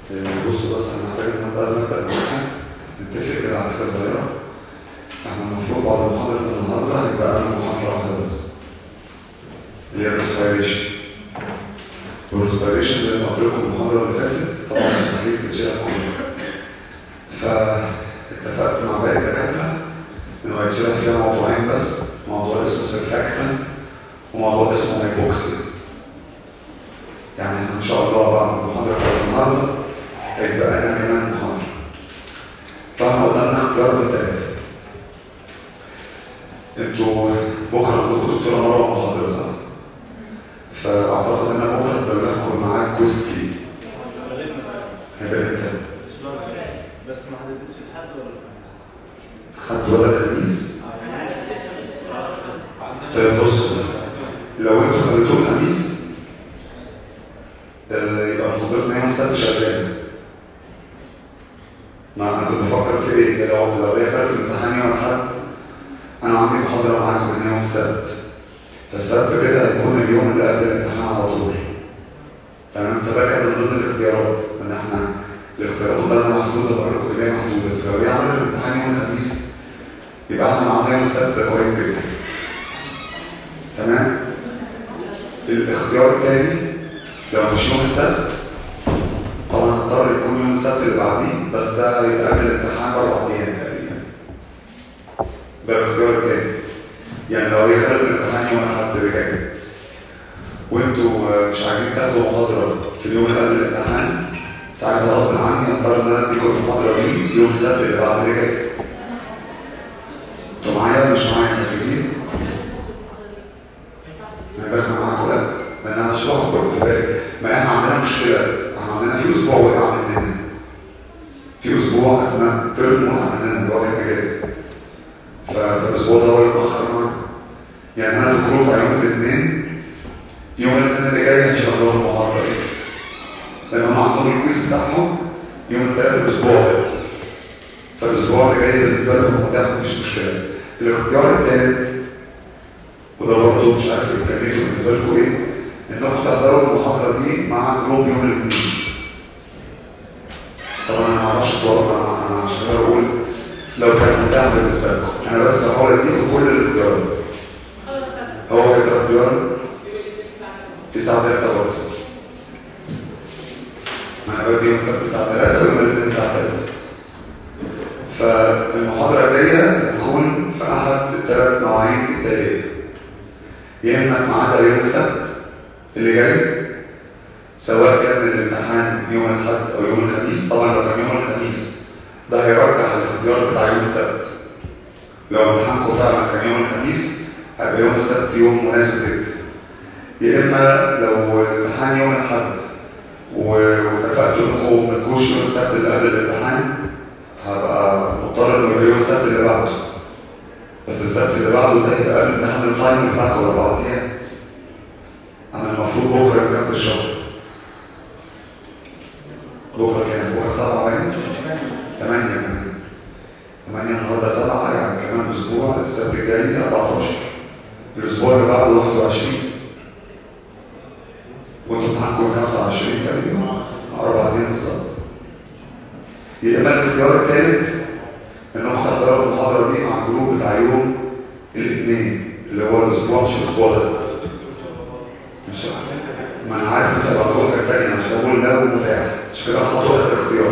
آه، بصوا بس انا محتاج ان انا نبدا الامتحان نتفق كده على حاجه صغيره احنا المفروض بعد محاضره النهارده هيبقى لنا محاضره واحده بس اللي هي الريسبيريشن والريسبيريشن زي ما قلت لكم المحاضره اللي فاتت طبعا مستحيل تتشرح كلها فاتفقت مع باقي الدكاتره انه هيتشرح فيها موضوعين بس موضوع اسمه سيرفاكتنت وموضوع اسمه هايبوكسي يعني احنا ان شاء الله بعد المحاضره بتاعت النهارده هيبقى لنا كمان محاضره فاحنا قدامنا اختيار من ثلاثه انتوا بكره عندكم دكتوره مروه محاضره صح؟ فاعتقد ان انا بكره هتبلغكم معاك كويز كتير هيبقى امتى؟ بس ما حددتش الحد ولا الخميس حد ولا الخميس؟ طيب بصوا لو انتوا خليتوه الخميس آه، يبقى محاضرتنا يوم السبت شغاله ما انا كنت بفكر في ايه لو لو هي خدت الامتحان يوم الاحد انا عندي محاضره معاكم من يوم السبت فالسبت كده هيكون اليوم اللي قبل الامتحان على طول تمام فده كان من ضمن الاختيارات ان احنا الاختيارات قدامنا محدوده بقول لكم ان هي محدوده فلو هي عملت الامتحان يوم الخميس يبقى احنا معانا يوم السبت ده كويس جدا تمام الاختيار الثاني لو مش يوم السبت طبعا هضطر يكون يوم السبت اللي بعديه بس ده هيبقى قبل الامتحان باربع ايام تقريبا ده الاختيار الثاني يعني لو هي خدت الامتحان يوم الاحد اللي جاي وانتوا آه، مش عايزين تاخدوا محاضره في اليوم اللي قبل الامتحان ساعتها غصب عني هضطر ان انا اديكم المحاضره دي يوم السبت اللي بعد اللي جاي انتوا معايا ولا مش معايا مركزين؟ ما بالك معاكم لا لان انا مش واخد بالكم في بالي ما احنا عندنا مشكله احنا عندنا في اسبوع وقع مننا في اسبوع اثناء الترم وقع مننا اللي هو كان اجازه ف- فالاسبوع ده هو اللي مأخر معانا يعني انا في الجروب بتاع يوم الاثنين يوم الاثنين اللي جاي هيشغلوا المحاضره دي لان هم عندهم الكويز بتاعهم يوم الثلاث الاسبوع ده فالاسبوع اللي جاي بالنسبه لهم متاح مفيش مشكله الاختيار الثالث وده برضه مش عارف امكانيته بالنسبه لكم ايه انكم تحضروا المحاضره دي مع جروب يوم الاثنين طبعا انا ما اعرفش الطلبه انا أنا عشان كده بقول لو كان متاح بالنسبه لكم انا بس بحاول اديكم كل الاختيارات هو هيبقى اختيار 9 3 برضه ما انا بدي يوم السبت 9 3 ويوم الاثنين 9 3 فالمحاضره الجايه هتكون في احد الثلاث مواعيد التاليه يا اما في ميعادها يوم السبت اللي جاي سواء كان الامتحان يوم الاحد او يوم الخميس طبعا لو كان يوم الخميس ده هيرجح الاختيار بتاع يوم السبت لو امتحانكم فعلا كان يوم الخميس هيبقى يوم السبت يوم مناسب جدا يا اما لو الامتحان يوم الاحد و- واتفقتوا انكم ما تجوش يوم السبت اللي قبل الامتحان هبقى مضطر انه يبقى يوم السبت اللي بعده بس السبت اللي بعده ده هيبقى قبل امتحان الفاينل بتاعكم باربع ايام انا المفروض بكره يوم كام في الشهر بكره كام؟ بكره سبعة باين؟ ثمانية كمان ثمانية النهارده سبعة يعني كمان اسبوع السبت الجاي 14 الاسبوع اللي بعده 21 وانتوا امتحانكم 25 تقريبا اربع ايام بالظبط يا اما الاختيار الثالث انكم تحضروا المحاضره دي مع الجروب بتاع يوم الاثنين اللي هو الاسبوع مش الاسبوع ده مش ما انا عارف انت هتبقى حاجه ثانيه عشان بقول ده متاح مش كده حاطط لك الاختيار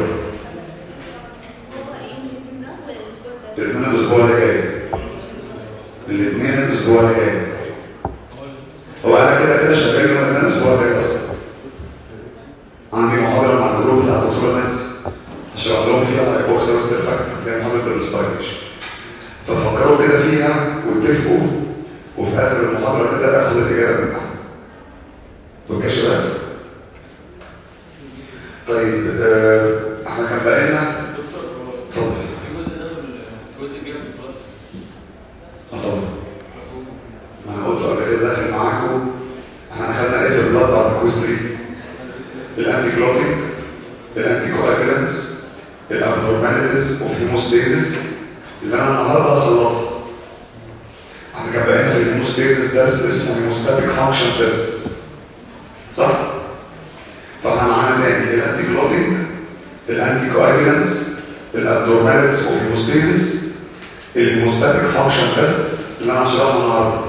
الاثنين الاسبوع اللي جاي الاثنين الاسبوع اللي جاي هو انا كده كده شغال يوم الاثنين الاسبوع اللي جاي اصلا عندي محاضره مع الجروب بتاع الدكتوره نانسي هشرح لهم فيها الهايبوكسيا والسيرفاكت اللي هي محاضره الاسبايريشن ففكروا كده فيها واتفقوا وفي اخر المحاضره كده اخد الاجابه منكم دول يا شباب طيب آه، احنا كان بقى لنا دكتور هو اتفضل في جزء داخل جزء جاي في البلد اه طبعا ما انا قلت قبل كده داخل معاكم احنا اخذنا ايه في البلاد بعد كويز 3 الانتي كلوتينج الانتي كواجولانس الابنورماليتيز اوف هيموستيزيس اللي انا النهارده خلصت احنا كان بقينا في الهيموستيزيس درس اسمه هيموستاتيك فانكشن تيست صح؟ فاحنا معانا تاني الانتي كلوتينج كواجولانس الابدورماليتيز اوف هيموستيزيس الهيموستاتيك فانكشن تيست اللي انا هشرحها النهارده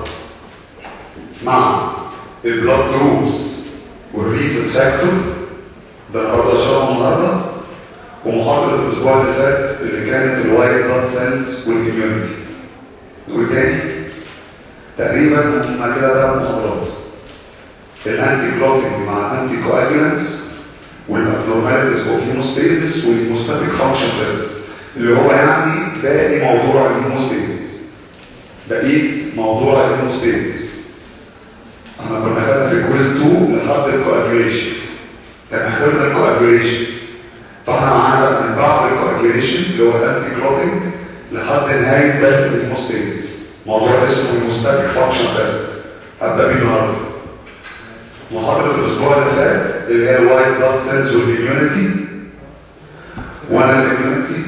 مع البلاد جروبس والريسس فاكتور ده انا برضه هشرحه النهارده ومحاضره الاسبوع اللي فات اللي كانت الوايت بلاد سيلز والاميونيتي نقول تاني تقريبا هم كده ثلاث محاضرات الانتي كلوتنج مع الانتي كواجولانس والابنورماليتيز اوف هيموستيزيس والهيموستاتيك فانكشن تيستس اللي هو يعني باقي موضوع الهيموستيزيس بقيه موضوع الهيموستيزيس احنا كنا خدنا في الكويز 2 لحد الكواجوليشن كان اخرنا الكواجوليشن فاحنا معانا بقى من بعد الكواجوليشن اللي هو الانتي كلوتنج لحد نهايه بس الهيموستيزيس موضوع اسمه هيموستاتيك فانكشن تيستس هبدا بيه النهارده محاضرة الأسبوع اللي فات اللي هي الوايت بلاد سيلز والإميونيتي وأنا الإميونيتي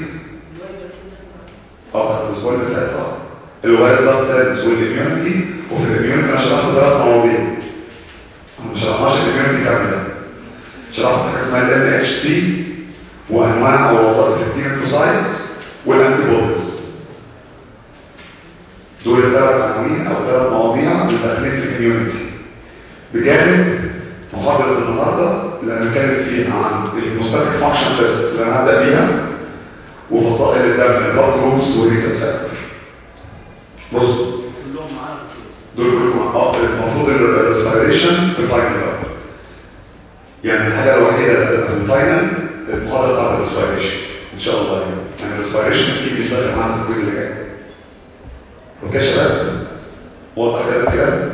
اه الأسبوع اللي فات اه الوايت بلاد سيلز والإميونيتي وفي الإميونيتي أنا شرحت ثلاث مواضيع أنا ما شرحناش الإميونيتي كاملة شرحت حاجة اسمها ال ام اتش سي وأنواع ووظائف التيميكوسايتس والأنتي بوديز دول الثلاث عناوين أو ثلاث مواضيع اللي داخلين في الإميونيتي بجانب محاضرة النهاردة اللي هنتكلم فيها عن الهيموستاتيك فانكشن تيست اللي انا هبدأ بيها وفصائل الدم البلاد جروبس والريسس فاكتور بصوا كلهم معانا دول كلهم مع بعض المفروض الريسبيريشن في الفاينل بقى يعني الحاجة الوحيدة في الفاينل المحاضرة بتاعت الريسبيريشن ان شاء الله يعني يعني الريسبيريشن اكيد مش داخل معانا في الجزء اللي جاي اوكي يا شباب واضح كده الكلام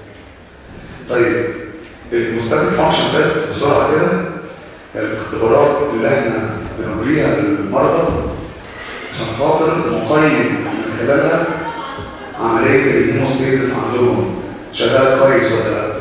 طيب الهيموستاتيك فانكشن تيست بسرعه كده الاختبارات اللي احنا بنجريها للمرضى عشان خاطر نقيم من خلالها عمليه الهيموستيزيس عندهم شغال كويس ولا لا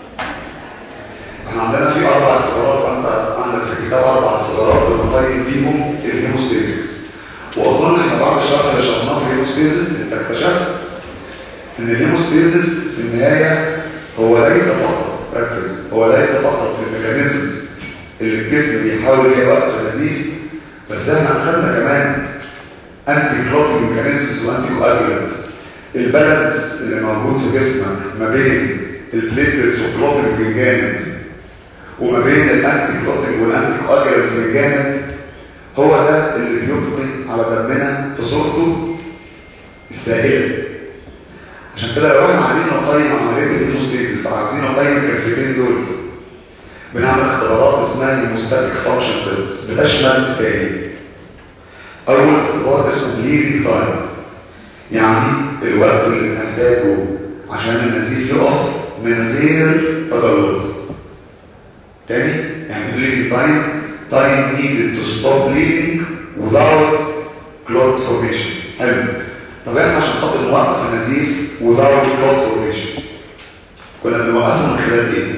احنا عندنا في اربع اختبارات وانت عندك في الكتاب اربع اختبارات بنقيم بيهم الهيموستيزيس واظن احنا بعد الشرح اللي شرحناه في الهيموستيزيس انت اكتشفت ان الهيموستيزيس في النهايه هو ليس فقط ركز هو ليس فقط الميكانيزمز اللي الجسم بيحاول يوقف النزيف بس احنا اخذنا كمان انتي كلوتنج ميكانيزمز وانتي كواجولانت البالانس اللي موجود في جسمك ما بين البليتلتس والكلوتنج من جانب وما بين الانتي كلوتنج والانتي كواجولانتس من جانب هو ده اللي بيبقي على دمنا في صورته السائله عشان كده لو احنا عايزين نقيم عمليه الهيموستيزيس عايزين نقيم الكفتين دول بنعمل اختبارات اسمها هيموستاتيك فانكشن تيست بتشمل تاني اول اختبار اسمه بليدنج تايم يعني الوقت اللي بنحتاجه عشان النزيف يقف من غير تجلط تاني يعني بليدنج تايم time needed to stop bleeding without clot formation حلو طب احنا عشان خاطر نوقف النزيف without clot formation كنا بنوقفه من خلال ايه؟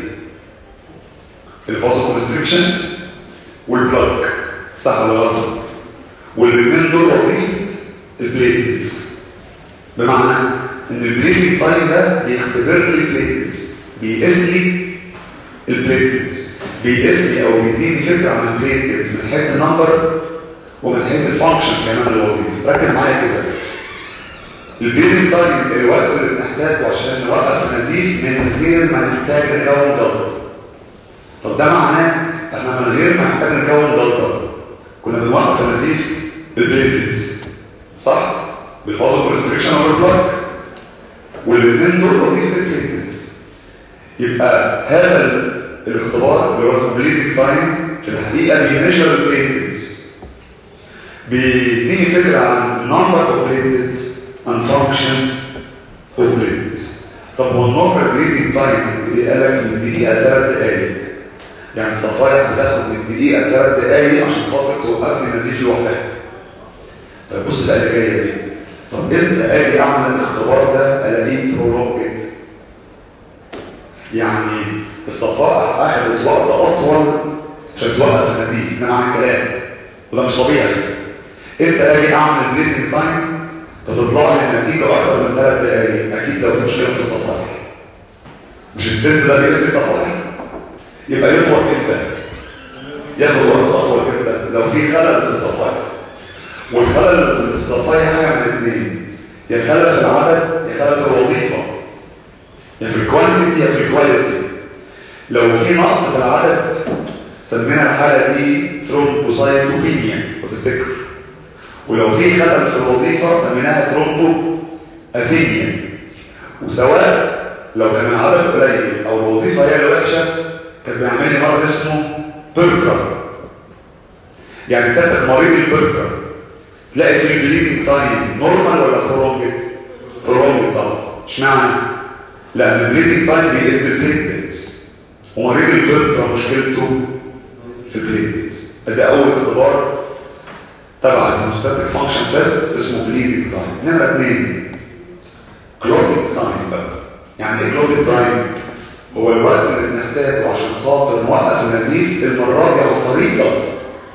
الفازو كونستريكشن والبلاك صح ولا غلط؟ والاثنين دول وظيفه البليتلتس بمعنى ان البليتلت تايم ده بيختبر لي البليتلتس بيقيس لي البليتلتس بيقيس لي او بيديني فكره عن البليتلتس من حيث النمبر ومن حيث الفانكشن كمان الوظيفي ركز معايا كده البيلدنج تايم الوقت اللي بنحتاجه عشان نوقف النزيف من غير ما نحتاج نكون جلطه طب ده معناه احنا من غير ما نحتاج نكون جلطه كنا بنوقف النزيف بالبليتلتس صح بالفازو كونستريكشن او بالبلاك والاثنين دول وظيفه البليتلتس يبقى هذا ال- الاختبار اللي هو اسمه بليدنج تايم في الحقيقه بيميجر البليتلتس بيديني فكره عن النمبر اوف بليتلتس and function of platelets طب هو النورمال بليدنج تايم ايه قال لك من دقيقه ثلاث دقائق يعني الصفايح بتاخد من دقيقه ثلاث دقائق عشان خاطر توقف لي نزيف لوحدها طيب بص بقى اللي جايه دي طب امتى اجي اعمل الاختبار ده الاقيه برولونجد يعني الصفائح اخذت وقت اطول عشان توقف النزيف ده معنى الكلام وده مش طبيعي امتى اجي اعمل بليدنج تايم فتطلع لي النتيجه اكتر من ثلاث دقائق اكيد لو في مشكله في الصفائح مش التست ده بيقيس لي صفائح يبقى يطول امتى ياخد وقت اطول امتى لو في في خلل في الصفاي والخلل في الصفاي حاجه من الاثنين يا خلل في العدد يا خلل في الوظيفه يا في الكوانتيتي يا في الكواليتي لو في نقص في العدد سمينا الحاله دي ثرومبوسايتوبينيا لو تفتكر ولو في خلل في الوظيفه سميناها ثرومبو اثينيا وسواء لو كان العدد قليل او الوظيفه هي اللي وحشه كان بيعمل لي مرض اسمه بيركر يعني سيادتك مريض البرجر تلاقي في البليدنج تايم نورمال ولا برولونجد برولونجد طبعا اشمعنى لان البليدنج تايم بيقيس بالبليتلتس ومريض البرجر مشكلته في البليتلتس ده اول اختبار تبع الهيموستاتيك فانكشن تيست اسمه بليدنج تايم نمره اثنين كلوتيك تايم بقى يعني ايه كلوتيك تايم هو الوقت اللي بنحتاجه عشان خاطر نوقف النزيف المره دي عن طريق جلطه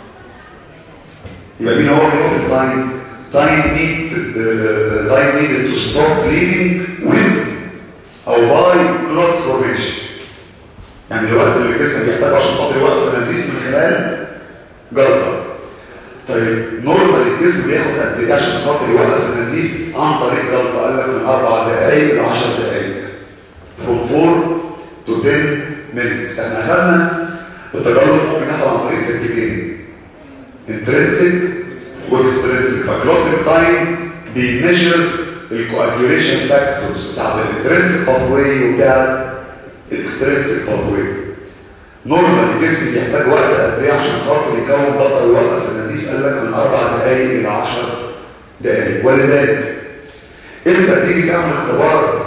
يبقى مين هو كلوتيك تايم تايم نيد تايم نيد تو ستوب بليدنج with او باي كلوت فورميشن يعني الوقت اللي الجسم بيحتاجه عشان خاطر يوقف النزيف من خلال جلطه طيب نورمال الجسم بياخد قد ايه عشان خاطر يوقف النزيف عن طريق جلطه قال لك من اربع دقائق ل 10 دقائق from 4 to 10 minutes احنا اخذنا التجلط ممكن يحصل عن طريق سكتين انترنسك واكسترنسك فكلوتيك تايم بيميجر الكواجيوليشن فاكتورز بتاعت الانترنسك باثوي وبتاعت الاكسترنسك باثوي نورمال الجسم بيحتاج وقت قد ايه عشان خاطر يكون بطل ويوقف النزيف قال لك من اربع دقائق الى 10 دقائق ولذلك امتى تيجي تعمل اختبار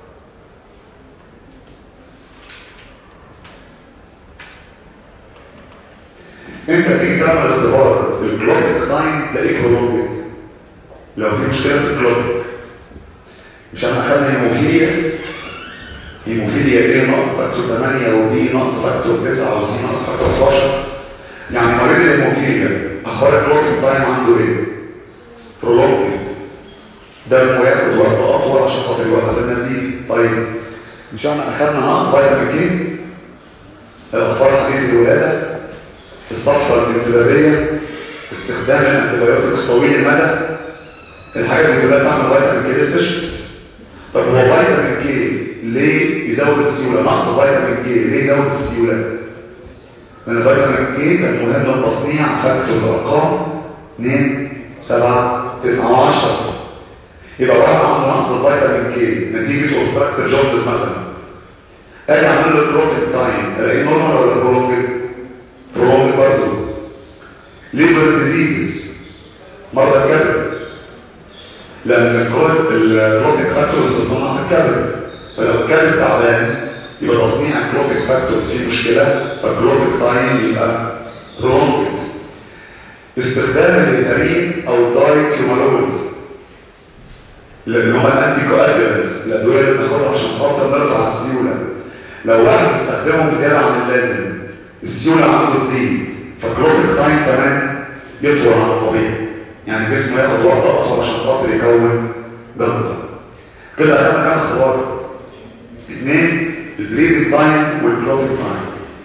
انت تيجي تعمل اختبار الكلوتيك تايم تلاقيه برولونجد لو في مشكله في الكلوتيك مش احنا اخدنا هيموفيلياس هيموفيليا ايه ناقص فاكتور 8 وبي ناقص فاكتور 9 وسي ناقص فاكتور 11 يعني مريض الهيموفيليا اخبار الكلوتيك تايم عنده ايه؟ برولونجد دمه ياخد وقت اطول عشان خاطر يوقف النزيف طيب مش احنا اخدنا نقص فيتامين كي الاطفال حديث الولاده الصفرة الانسبابية استخدام الانتبيوتكس طويل المدى الحاجات دي كلها تعمل فيتامين كي للفشل طب هو فيتامين كي ليه يزود السيولة نقص فيتامين كي ليه يزود السيولة لأن الفيتامين كي كان مهم لتصنيع فاكتورز أرقام 2 7 9 10 يبقى واحد عنده نقص الفيتامين كي نتيجة اوبستراكتيف جوندس مثلا اجي اعمل له بروتين تايم الاقيه نورمال ولا برولونجد؟ برولونج برضه ليفر ديزيزز مرضى الكبد لان الكلوتيك فاكتورز بتصنع في الكبد فلو الكبد تعبان يبقى تصنيع الكلوتيك فاكتورز فيه مشكله فالكلوتيك تايم يبقى برولونجد استخدام الهيبارين او الدايكيومالول لان هم الانتي كواجولانتس الادويه اللي بناخدها عشان خاطر نرفع السيوله لو واحد استخدمهم زياده عن اللازم السيوله عنده تزيد فالكلوتيك تايم كمان يطول عن الطبيعي يعني جسمه ياخد وقت اطول عشان خاطر يكون جلطه كده اخدنا كام اختبار اثنين البليدنج تايم والكلوتيك تايم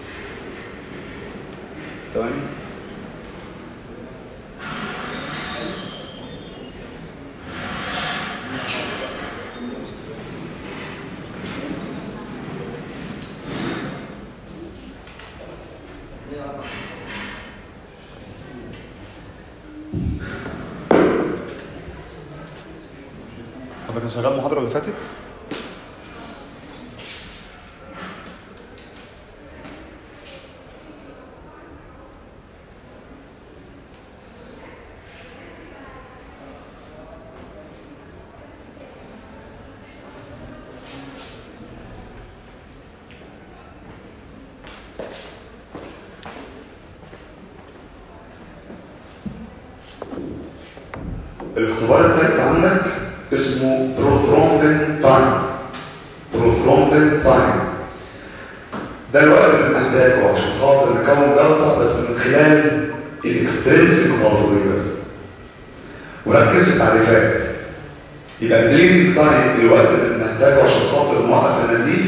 ثواني طب كان شغال المحاضرة اللي فاتت؟ الاختبار الثالث عندك اسمه بروثرومبين تايم بروثرومبين تايم ده الوقت اللي بنحتاجه عشان خاطر نكون جلطه بس من خلال الاكسترنسك باثوي بس وركز في التعريفات يبقى البليدنج تايم الوقت اللي بنحتاجه عشان خاطر نوقف النزيف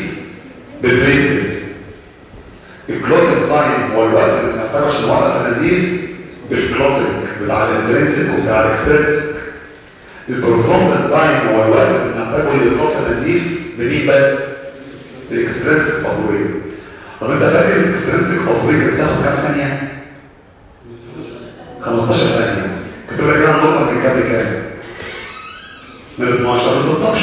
بالبليدنج الكلوتيك تايم هو الوقت اللي بنحتاجه عشان نوقف النزيف بالكلوتنج بتاع الانترنسك وبتاع الاكسترنسك البروفرومبال تايم هو الوقت اللي بنحتاجه لايقاف النزيف بمين بس؟ الاكسترنسك باثوي طب انت فاكر الاكسترنسك باثوي كانت بتاخد كام ثانيه؟ 15 ثانيه كنت لك كده نقطه من كام لكام؟ من 12 ل 16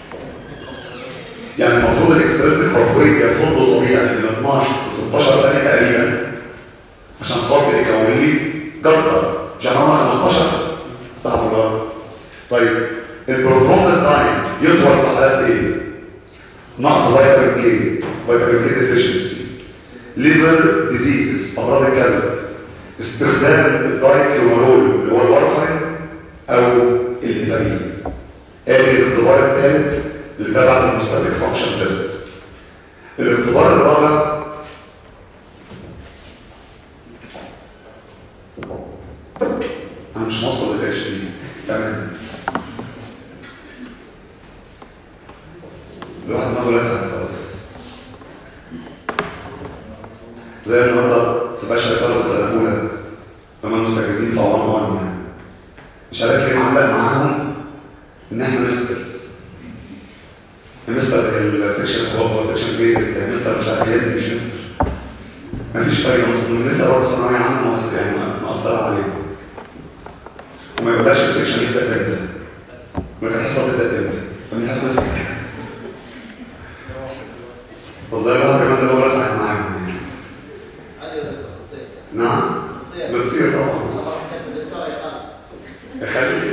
يعني المفروض الاكسترنسك باثوي يفضل طبيعي من 12 ل 16 ثانيه تقريبا عشان خاطر يكون لي جلطه مش عملنا 15 استغفر الله طيب البروفرومبال تايم يطول في حالات ايه؟ نقص فيتامين كي فيتامين كي ديفيشنسي ليفر ديزيزز امراض الكبد استخدام الدايكيورول اللي هو الورفرين او الهيبارين ادي الاختبار الثالث اللي تبع المستهلك فانكشن تيست الاختبار الرابع انا مش موصل للاتش دي تمام الواحد دماغه لسعت خلاص زي النهارده في باشا طلبه سنه اولى هم المستجدين بتوع 1 1 يعني مش عارف ليه معلق معاهم ان احنا مسترز المستر السكشن هو هو سكشن جريد المستر مش عارف يدي مش مستر مفيش فايده نص من لسه برضه ثانويه عامه مصر يعني مأثره عليهم وما يبداش السكشن يبدا امتى ما كان الحصه تبدا امتى من الحصه والظاهر بقى كمان اللي هو رسعت معاهم نعم بتصير طبعا يا خالد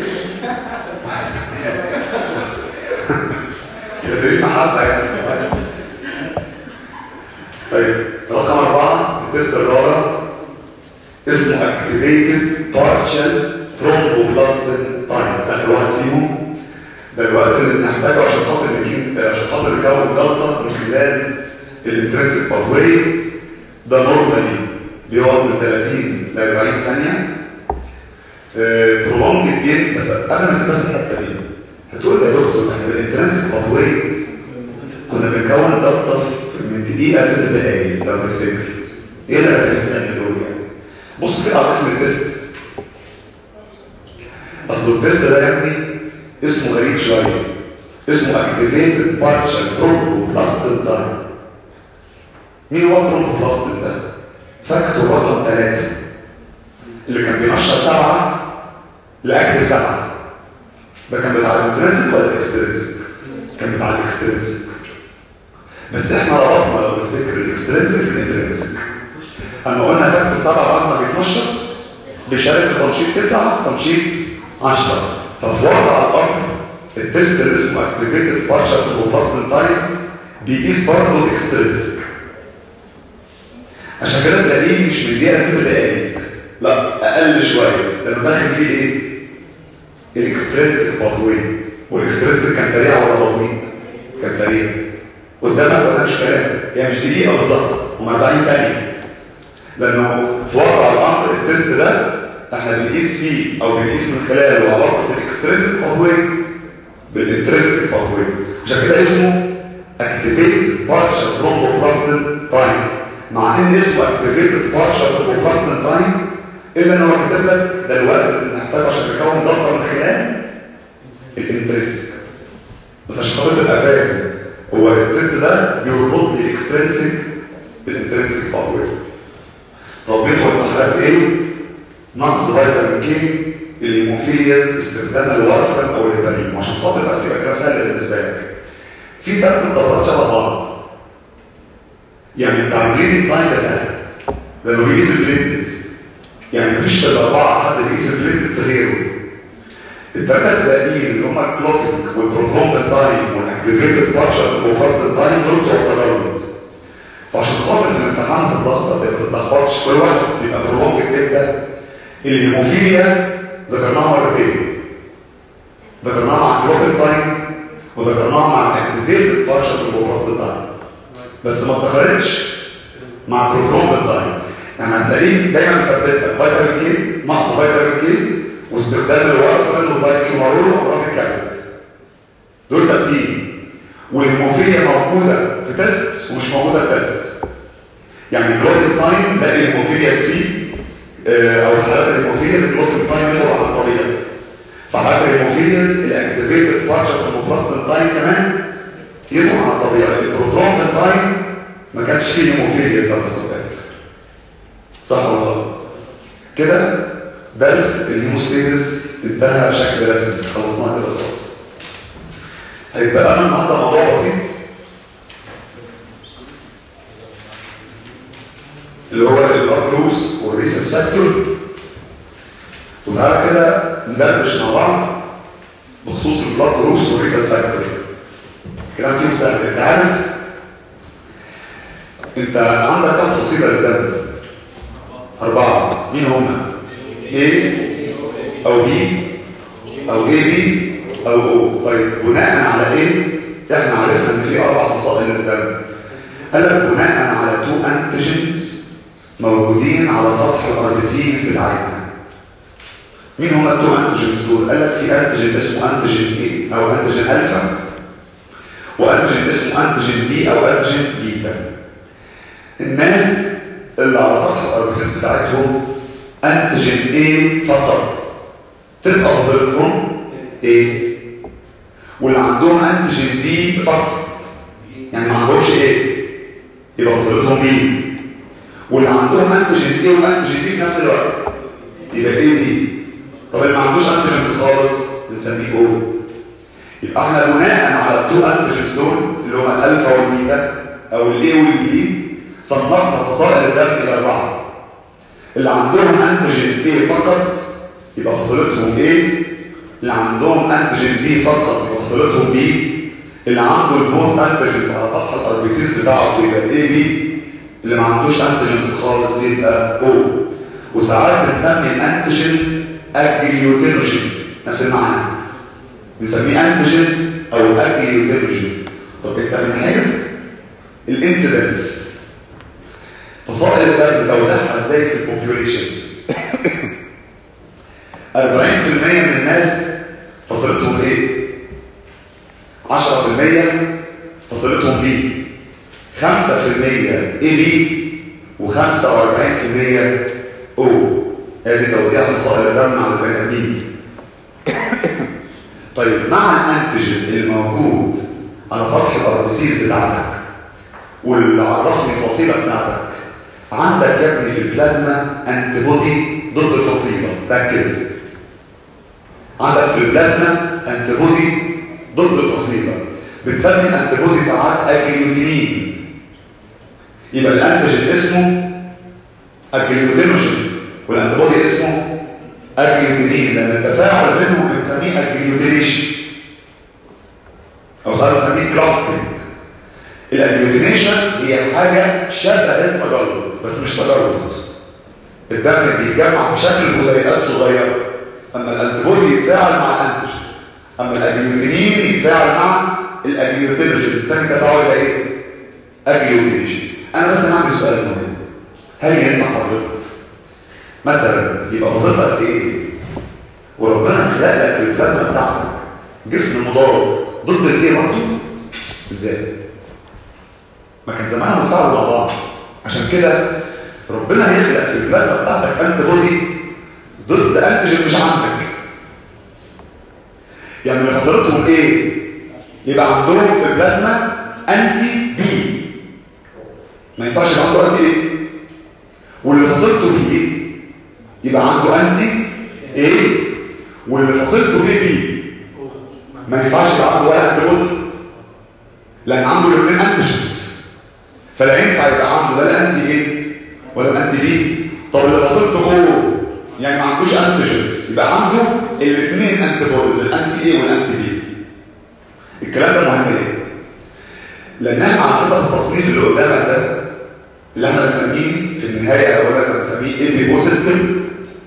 يا دليل محبه يعني طيب رقم أربعة التست الرابع اسمه activated partial thromboplastin time آخر واحد فيهم ده الوقت اللي بنحتاجه عشان خاطر نجيب عشان خاطر نكون جلطة من خلال الانترنسك باثواي ده نورمالي بيقعد من 30 ل 40 ثانية برولونج جين بس قبل ما اسيب بس الحتة دي هتقول لي يا دكتور احنا بالانترنسك باثواي كنا بنكون الجلطة من دقيقة ست دقايق لو تفتكر ايه اللي 40 ثانية دول يعني بص كده على اسم التست اصل التست ده يا ابني اسمه غريب شويه اسمه اكتيفيتد بارشال ثرومبوبلاستين تايم مين هو الثرومبوبلاستين ده فاكتور رقم ثلاثة اللي كان بينشط سبعة لاكتف سبعة ده كان بتاع الانترنسك ولا الاكسترنسك كان بتاع الاكسترنسك بس احنا ربطنا لو تفتكر الاكسترنسك بالانترنسك اما قلنا فاكتور سبعة بعد ما بيتنشط بيشارك في تنشيط تسعة تنشيط 10 ففي وضع الامر التست اللي اسمه اكتيفيتد بارشال ثرومبوبلاستين تايم بيقيس برضه الاكسترنسك عشان كده تلاقيه مش من دقيقه ست دقايق لا اقل شويه لانه داخل فيه ايه؟ الاكسترنسك باثوي والاكسترنسك كان سريع ولا بطيء؟ كان سريع قدامك ولا مش كلام هي مش دقيقه بالظبط هم 40 ثانيه لانه في واقع الامر التست ده احنا بنقيس فيه او بنقيس من خلاله علاقه الاكسترنسك باثوي بالانترنسك باثوي عشان كده اسمه اكتيفيتد بارشال ثرومبوبلاستين تايم مع ان اسمه اكتيفيتد بارشال ثرومبوبلاستين تايم الا ان هو كاتب لك ده الوقت اللي بنحتاجه عشان نكون ضغطه من خلال الانترنسك بس عشان خاطر تبقى فاهم هو التست ده بيربط لي الاكسترنسك بالانترنسك باثوي طب بيدخل في حالات ايه؟ نقص فيتامين كي الهيموفيلياز استخدام الورفرين او الهيبارين وعشان خاطر بس يبقى كلام سهل بالنسبه لك في ثلاث اختبارات شبه بعض يعني بتاع البليدنج تايم ده سهل لانه بيقيس البليدنز يعني مفيش في الاربعه حد بيقيس البليدنز غيره الثلاثه الباقيين اللي هم الكلوتنج والبروفرومبال تايم والاكتيفيتد بارشال والبروفاستال تايم دول بتوع التجارب فعشان خاطر في الامتحان تتلخبط ما تتلخبطش كل واحد بيبقى برولونج امتى الهيموفيليا ذكرناها مرتين ذكرناها مع الكلوتنج تايم وذكرناها مع الاكتيفيتد بارشال والبروفاستال تايم بس ما اتذكرتش مع البروفرومبال تايم يعني هتلاقيه دايما مثبت لك فيتامين كي نقص فيتامين كي واستخدام الورفرين والدايكيومارول وامراض الكبد دول ثابتين والهيموفيليا موجوده في تيست ومش موجوده في تيست يعني جلوتين تايم تلاقي الهيموفيليا سي آه، او في حالات الهيموفيليز البلوتين تايم يطلع عن الطبيعي في حالات الهيموفيليز الاكتيفيتد بارشر هيموبلاستين تايم كمان يطلع عن الطبيعي البروثرومبين تايم ما كانش فيه هيموفيليز لو تاخد بالك صح ولا غلط كده درس الهيموستيزيس انتهى بشكل رسمي خلصناه كده خلاص هيبقى لنا النهارده موضوع بسيط اللي هو البلاد جروس والريسس فاكتور وتعالى كده ندردش مع بعض بخصوص البلاد جروس والريسس فاكتور الكلام فيهم سهل انت عارف انت عندك كم فصيله للدم اربعه مين هم A او B او اي بي او او طيب بناء على ايه احنا عرفنا ان في اربع فصائل للدم قال لك بناء على تو انتيجنز موجودين على سطح الار بي سيز بتاعتنا مين هم التو انتيجنز دول قال لك في انتيجين اسمه انتيجين ايه او انتيجين الفا وانتيجين اسمه انتيجين بي او انتيجين بيتا الناس اللي على سطح الار بي سيز بتاعتهم انتيجين ايه فقط تبقى وظيفتهم ايه واللي عندهم انتيجين بي فقط يعني ما عندهمش ايه يبقى وظيفتهم بي واللي عندهم انتيجين ايه وانتيجين بي في نفس الوقت يبقى ايه بي طب اللي ما عندوش انتيجينز خالص بنسميه او يبقى احنا بناء على التو انتيجينز دول اللي هم الالفا والبيتا او الاي والبي صنفنا فصائل الدم الى اربعه اللي عندهم انتيجين بي فقط يبقى فصيلتهم ايه اللي عندهم انتيجين بي فقط يبقى فصيلتهم بي اللي عنده البوث انتيجينز على سطح الاربيسيس بتاعته يبقى اي بي اللي ما عندوش انتيجينز خالص يبقى او وساعات بنسمي الانتيجين اجليوتينوجين نفس المعنى بنسميه انتيجين او اجليوتينوجين طب انت من حيث الانسيدنس فصائل الدم توزيعها ازاي في البوبيوليشن 40% من الناس فصيلتهم ايه 10% فصيلتهم بي 5% اي بي و45% او ادي توزيع فصائل الدم على البني ادمين طيب مع الانتيجين الموجود على سطح الاربسيس بتاعتك واللي عرفني الفصيله بتاعتك عندك يا ابني في البلازما انتي بودي ضد الفصيله ركز عندك في البلازما انتي بودي ضد الفصيله بتسمي الانتي بودي ساعات اجليوتينين يبقى الانتيجين اسمه اجليوتينوجين والانتي بودي اسمه اجليوتينين لان التفاعل بينهم بنسميه اجليوتينيشن او ساعات بنسميه كلوبينج الاجليوتينيشن هي حاجه شبه التجلط بس مش تجلط الدم بيتجمع في شكل جزيئات صغيره اما الانتيبودي يتفاعل مع الانتيجين اما الاجليوتينين يتفاعل مع الاجليوتينوجين بنسمي التفاعل ده ايه اجليوتينيشن انا بس عندي سؤال مهم هل ينفع حضرتك مثلا يبقى وظيفتك ايه وربنا خلق لك في البلازما بتاعتك جسم مضاد ضد الايه برضه ازاي ما كان زمانهم اتفاعلوا مع بعض عشان كده ربنا يخلق في البلازما بتاعتك انت بودي ضد انتيجين مش عندك يعني اللي فصلتهم ايه يبقى عندهم في البلازما انتي بي ما ينفعش يبقى عنده انتي ايه واللي فصلته بي يبقى عنده انتي ايه واللي فصلته بي بي ما ينفعش يبقى عنده ولا انتي بودي لان عنده الاثنين انتيجينز فلا ينفع يبقى عنده لا الانتي ايه ولا الانتي بي طب اللي فصلته هو يعني ما عندوش انتيجينز يبقى عنده الاثنين انتي بوديز الانتي ايه والانتي بي الكلام ده مهم ليه لان احنا على حسب التصنيف اللي قدامك ده اللي احنا بنسميه في النهايه اولا بنسميه اي بي او سيستم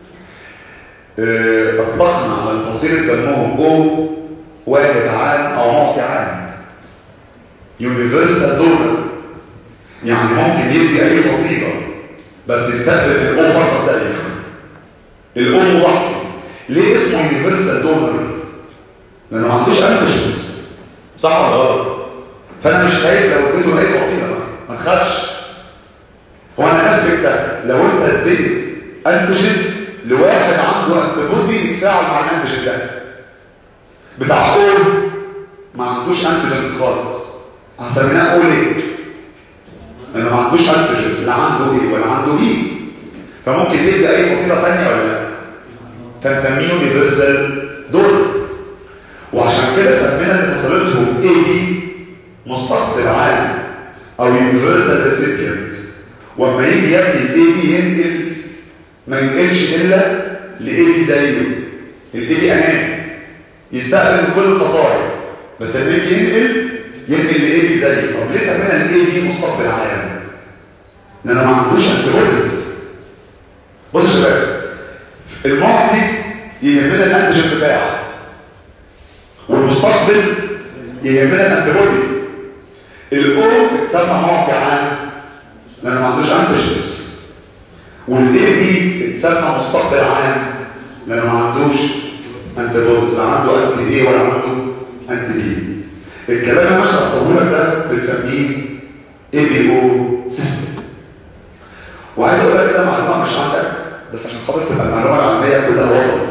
اطلقنا على الفصيله دمهم او واحد عام او معطي عام يونيفرسال دونر يعني ممكن يدي اي فصيله بس يستقبل الاو فقط زي الاو مضحي ليه اسمه يونيفرسال دونر لانه ما عندوش انتيجنز صح ولا غلط فانا مش خايف لو اديته اي فصيله ما تخافش هو انا خايف انت لو انت اديت انتيجين لواحد عنده انتيبودي يتفاعل مع الانتيجين ده بتاع اول ما عندوش انتيجينز خالص هسميناه اول ايه لانه ما عندوش انتيجينز لا عنده ايه ولا عنده ايه فممكن يدي اي فصيله ثانيه ولا لا فنسميه يونيفرسال دول وعشان كده سمينا ان فصيلتهم اي دي مستقبل عام او يونيفرسال ريسيبيانت واما يجي يبني الاي بي ينقل ما ينقلش الا لاي بي زيه الاي بي اناني يستقبل من كل الفصائل بس لما يجي ينقل ينقل لاي بي زيه طب ليه سمينا الاي بي مستقبل عام لانه ما عندوش انتيبوديز بص يا شباب المعطي يهمنا الانتيجين بتاعه والمستقبل يهمنا الانتيبودي الاو بتسمى معطي عام لانه ما عندوش انتيجينز والاي بي بتسمى مستقبل عام لانه ما عندوش انتيبوديز لا عنده انتي اي ولا عنده انتي بي الكلام اللي انا شرحته لك ده بنسميه اي بي او سيستم وعايز اقول لك كده معلومه مش عندك بس عشان خاطر تبقى المعلومه العلميه كلها وصلت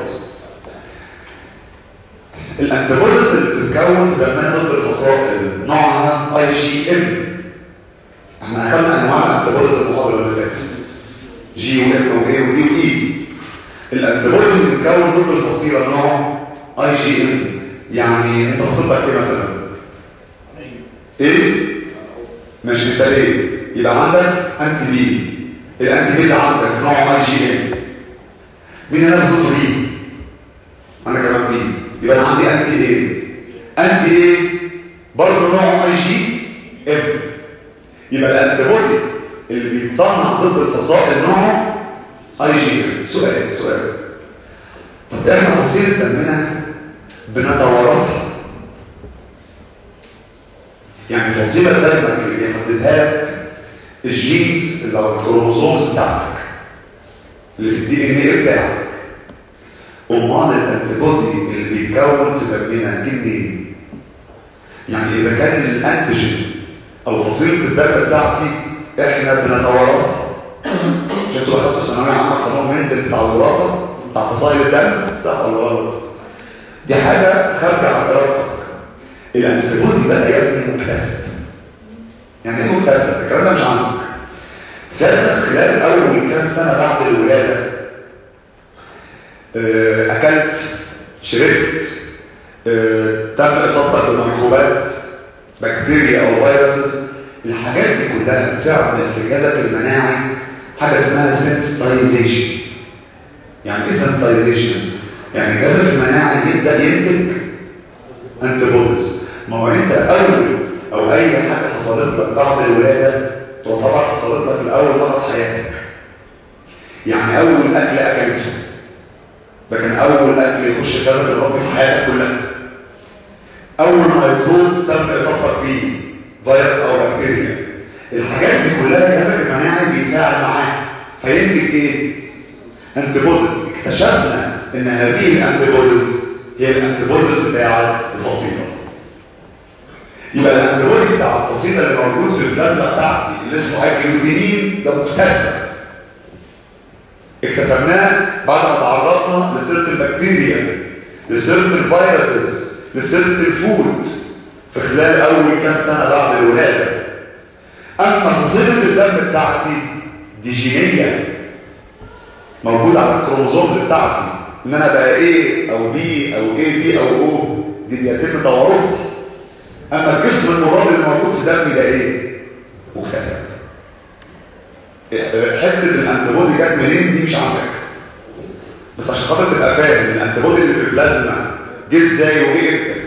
الانتيبوديز اللي بتتكون في دمنا ضد الفصائل نوعها اي جي ام احنا اخذنا انواع الانتيبوديز المحاضره اللي فاتت جي وام واي ودي واي الانتيبودي اللي بيتكون ضد الفصيله نوعه اي جي ام يعني انت فصيلتك ايه مثلا ايه مش انت ليه يبقى عندك انتي بي الانتي بي اللي عندك نوعه اي جي ام مين هنا فصيلته بي انا كمان بي يبقى انا عندي انتي ايه انتي ايه برضه نوعه اي جي ام يبقى الانتيبودي اللي بيتصنع ضد الفصائل نوعه اي جي ام سؤال سؤال طب احنا فصيله دمنا بنتوارثها يعني فصيله دمك اللي بيحددها لك الجينز اللي على الكروموسومز بتاعتك اللي في الدي ان ايه بتاعك امال الانتيبودي اللي بيتكون في دمنا جه منين يعني اذا كان الانتيجين او فصيله الدم بتاعتي احنا بنتوارثها عشان تبقى خدتوا ثانويه عامه قانون مندل بتاع الوراثه بتاع فصائل الدم صح ولا غلط دي حاجه خارجه عن ارادتك الانتيبودي بقى يا ابني مكتسب يعني ايه مكتسب الكلام ده مش عندك ساعتها خلال اول كام سنه بعد الولاده اكلت شربت تم اصابتك بالميكروبات بكتيريا او فيروسز الحاجات دي كلها بتعمل في جهازك المناعي حاجه اسمها سنسيتايزيشن يعني ايه سنسيتايزيشن يعني جهازك المناعي يبدا ينتج انتيبوديز ما هو انت اول او اي حاجه حصلت لك بعد الولاده تعتبر حصلت لك لاول مره في حياتك يعني اول اكل اكلته ده كان اول اكل يخش جهازك الهضمي في حياتك كلها اول ميكروب تم اصابتك بيه فيروس او بكتيريا الحاجات دي كلها جهازك المناعي بيتفاعل معاها فينتج ايه انتيبوديز اكتشفنا ان هذه الانتيبوديز هي الانتيبوديز بتاعه الفصيله يبقى الانتيبودي بتاع الفصيله اللي موجود في البلازما بتاعتي اللي اسمه اكيوتينين ده مكتسب اكتسبناه بعد ما تعرضنا لسيره البكتيريا لسيره الفيروسز لسيره الفود في خلال اول كام سنه بعد الولاده اما فصيله الدم بتاعتي دي جينيه موجوده على الكروموزومز بتاعتي ان انا بقى ايه او بي او ايه دي او او دي بيتم توارثها اما الجسم المضاد اللي موجود في دمي ده ايه مكتسب حته الانتيبودي جت منين دي مش عندك بس عشان خاطر تبقى فاهم الانتيبودي اللي في البلازما جه ازاي وجه امتى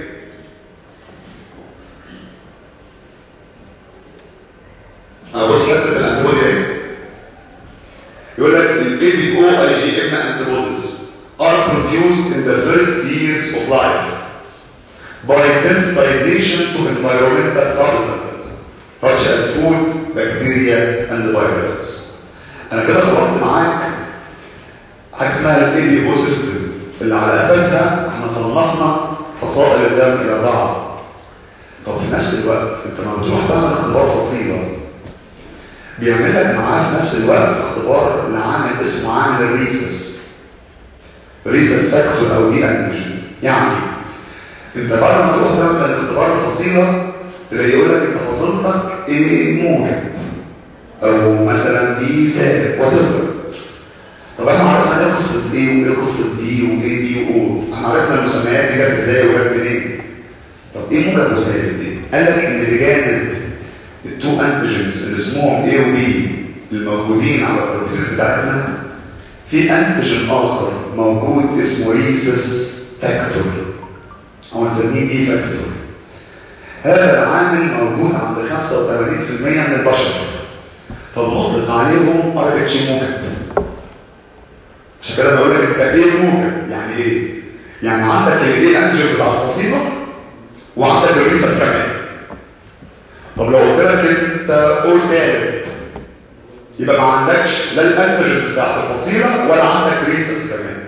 ابص حته الانتيبودي ايه يقول لك الاي بي او اي جي ام انتيبوديز are produced in the first years of life by sensitization to environmental substances such as food, bacteria, and viruses. أنا كده خلصت معاك حاجة اسمها الاي بي او سيستم اللي على أساسها احنا صنفنا فصائل الدم إلى بعض. طب في نفس الوقت أنت لما بتروح تعمل اختبار فصيلة بيعمل لك معاه في نفس الوقت اختبار اختبار لعامل اسمه عامل الريسس ريسس فاكتور او دي انتيجين يعني انت بعد ما تروح تعمل اختبار الفصيله تلاقي يقول لك انت فصيلتك ايه موجب او مثلا بي سالب وتبقى طب احنا عرفنا ايه قصه ايه وايه قصه بي وايه بي واو احنا عرفنا المسميات دي جت ازاي وجت منين طب ايه موجب وسالب دي قال لك ان بجانب التو انتيجنز اللي اسمهم A و B الموجودين على البروسيس بتاعتنا في انتيجن اخر موجود اسمه ريسس فاكتور او نسميه دي فاكتور هذا العامل موجود عند 85% من البشر فبنطلق عليهم ار اتش موجب عشان كده بقول لك انت ايه موجب يعني ايه يعني عندك الايه انتيجن بتاع الفصيله وعندك الريسس كمان طب لو قلت لك انت او سالب يبقى ما عندكش لا الانتيجنز بتاعت الفصيله ولا عندك ريسس كمان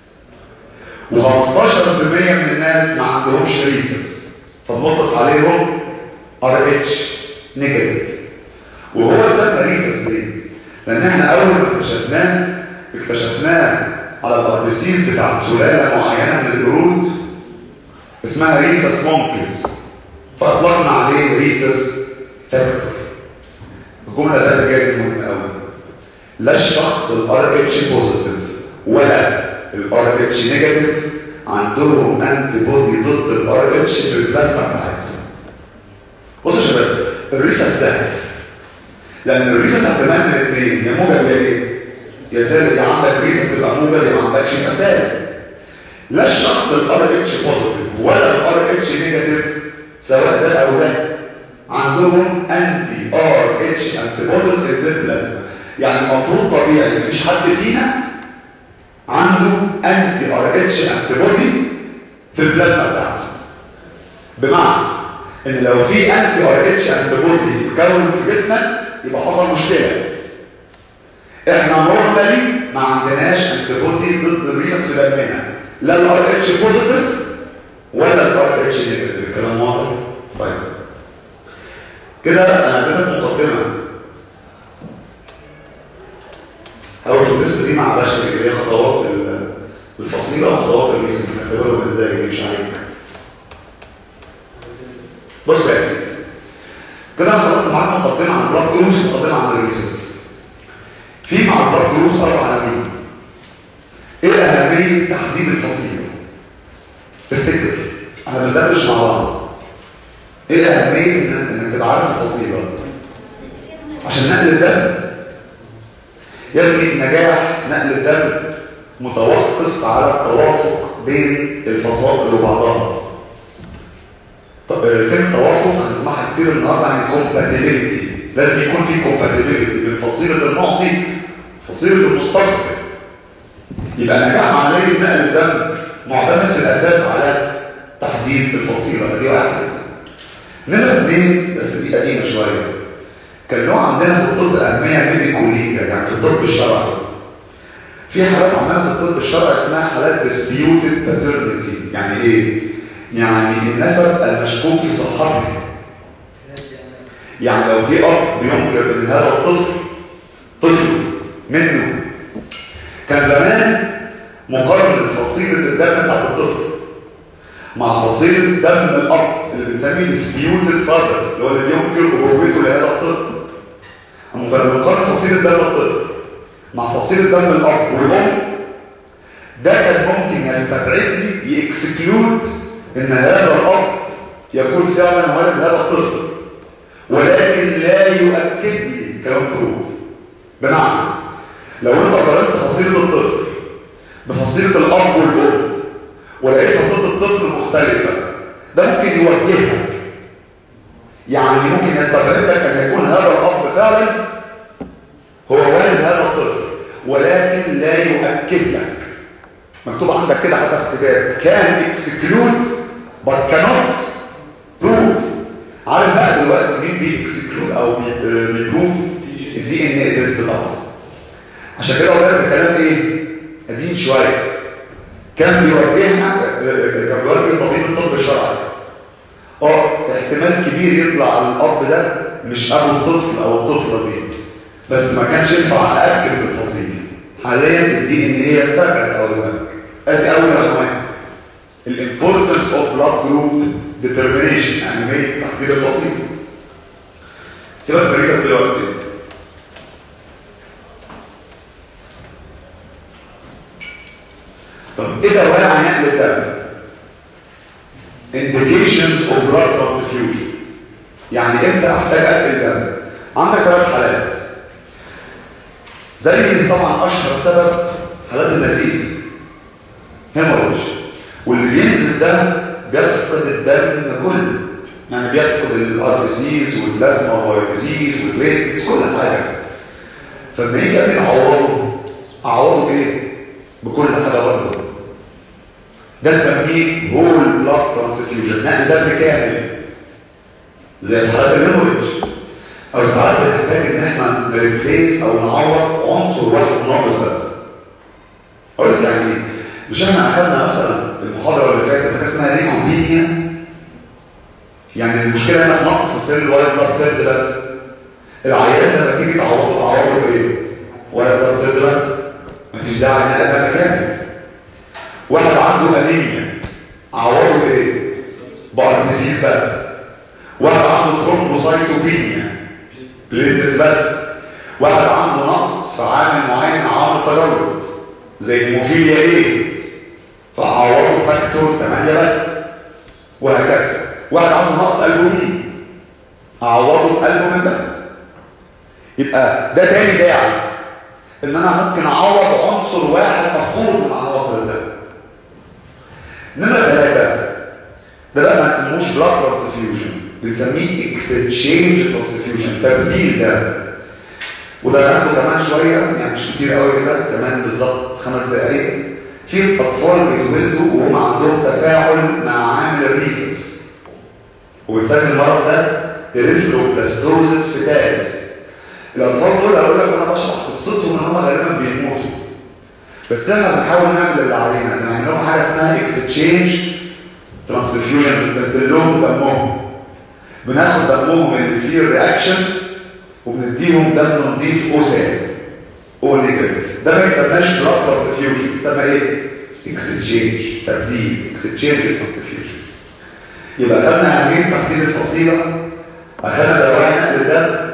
و15% من الناس ما عندهمش ريسس فبنطلق عليهم ار اتش نيجاتيف وهو اتسمى ريسس ليه؟ لان احنا اول ما اكتشفناه اكتشفناه على الاربسيس بتاعت سلاله معينه من القرود اسمها ريسس مونكيز فاطلقنا عليه ريسس فاكتور الجمله ده بجد مهمه قوي لا الشخص الار اتش بوزيتيف ولا الار اتش نيجاتيف عندهم انتي بودي ضد الار اتش في البلازما بتاعتهم بصوا يا شباب الريسس سهل لان الريسس احتمال من الاثنين يا موجب يا ايه يا سالب يا عندك ريسس تبقى موجب يا ما عندكش يبقى سالب لا الشخص الار اتش بوزيتيف ولا الار اتش نيجاتيف سواء ده او ده عندهم انتي ار اتش انتي بوديز ضد البلازما يعني المفروض طبيعي مفيش حد فينا عنده انتي ار اتش انتي بودي في البلازما بتاعته بمعنى ان لو في انتي ار اتش انتي بودي اتكون في جسمك يبقى حصل مشكله احنا نورمالي ما عندناش انتي بودي ضد الريسس في دمنا لا الار اتش بوزيتيف ولا الار اتش نيجاتيف الكلام واضح طيب كده انا اديتك مقدمه اول التست دي مع باشا اللي هي خطوات الفصيله وخطوات الريسس بنختبرهم ازاي دي مش عليك بص يا سيدي كده انا خلصت معاك مقدمه عن البلاد جروبس ومقدمه عن الريسس في مع البلاد جروبس اربع عناوين ايه اهميه تحديد الفصيله تفتكر احنا بندردش مع بعض ايه اهميه انك انك تبقى عارف الفصيله عشان نقل الدم يا ابني نجاح نقل الدم متوقف على التوافق بين الفصائل وبعضها طب فين التوافق هنسمعها كتير النهارده عن الكومباتيبيليتي لازم يكون في كومباتيبيليتي بين فصيله المعطي وفصيله المستقبل يبقى نجاح عمليه نقل الدم معتمد في الاساس على تحديد الفصيله دي واحد نمرة اثنين بس دي قديمه شويه كان له عندنا في الطب اهميه ميديكوليجا يعني في الطب الشرعي في حالات عندنا في الطب الشرعي اسمها حالات ديسبيوتد باترنتي يعني ايه يعني النسب المشكوك في صحتها يعني لو في اب بينكر ان هذا الطفل طفل منه كان زمان مقارنه فصيله الدم بتاعت الطفل مع فصيله دم الاب اللي بنسميه ديسبيوتد فادر اللي هو اللي بينكر ابوته لهذا الطفل اما كنا بنقارن فصيله دم الطفل مع فصيله دم الاب والام ده كان ممكن يستبعد لي يكسكلود ان هذا الاب يكون فعلا ولد هذا الطفل ولكن لا يؤكد لي كلام بروف بمعنى لو انت قارنت فصيله الطفل بفصيله الاب والام ولقيت فصيله الطفل مختلفه ده ممكن يوجهك يعني ممكن يستبعد لك ان يكون هذا الاب فعلا هو والد هذا الطفل ولكن لا يؤكد لك مكتوب عندك كده حتى في الكتاب كان اكسكلود but cannot prove عارف بقى دلوقتي مين بيكسكلود او بيبروف الدي ان اي تيست طبعا عشان كده قلت لك الكلام ايه قديم شويه كان بيوجهنا كان بيوجه طبيب الطب الشرعي اه احتمال كبير يطلع الاب ده مش ابو الطفل او الطفله دي بس ما كانش ينفع ااكد بالفصل حاليا الدي ان ايه يستبعد او يهمك ادي اول عنوان الامبورتنس اوف بلاد جروب ديترمينيشن اهميه تحديد الفصيل سيبك من الريسس دلوقتي طب ايه دواعي نقل الدم indications of blood transfusion يعني امتى احتاج انقل دم عندك ثلاث حالات زي طبعا اشهر سبب حالات النزيف هيموريج واللي بينزل ده بيفقد الدم كله يعني بيفقد الار بي سيز والبلازما والبيزيز والبليتس كل حاجه فلما يجي ابني اعوضه اعوضه بايه؟ بكل حاجه برضه ده نسميه هول بلاد ترانسفيوجن نقل دم كامل زي حالات الهيموريج او ساعات بنحتاج ان احنا نريبليس او نعوض عنصر واحد ناقص بس اقول لك يعني ايه مش احنا اخذنا مثلا المحاضره اللي فاتت حاجه اسمها ليكوبينيا يعني المشكله هنا في نقص في الوايت بلاد سيلز بس العيان لما تيجي تعوضه تعوضه بايه؟ وايت بلاد سيلز بس مفيش داعي ان انا دم كامل واحد عنده انيميا اعوضه بايه؟ باربيسيس بس واحد عنده ثرومبوسايتوبينيا بليتلتس بس واحد عنده نقص في عامل معين عوامل تجرد زي هيموفيليا ايه فاعوضه فاكتور 8 بس وهكذا واحد عنده نقص البومين اعوضه بالبومين بس يبقى ده تاني داعي ان انا ممكن اعوض عنصر واحد مفقود من عناصر الدم نمرة ثلاثة ده بقى ما نسموش بلاد ترانسفيوجن بنسميه اكستشينج ترانسفيوجن تبديل ده وده هناخده كمان شويه يعني مش كتير قوي كده كمان بالظبط خمس دقائق في اطفال بيتولدوا وهم عندهم تفاعل مع عامل الريسس وبنسمي المرض ده اريثروبلاستوزس فيتاليس الاطفال دول اقول لك انا بشرح قصتهم ان هم غالبا بيموتوا بس احنا بنحاول نعمل اللي علينا بنعمل لهم حاجه اسمها اكستشينج ترانسفيوجن بنبدل لهم دمهم بناخد دمهم اللي فيه الرياكشن وبنديهم دم نضيف او سام او نيجاتيف ده ما يتسماش بلاد ترانسفيوجن يتسمى ايه اكستشينج تبديل اكستشينج ترانسفيوجن يبقى خدنا اهميه تحديد الفصيله اخذنا دواعي نقل الدم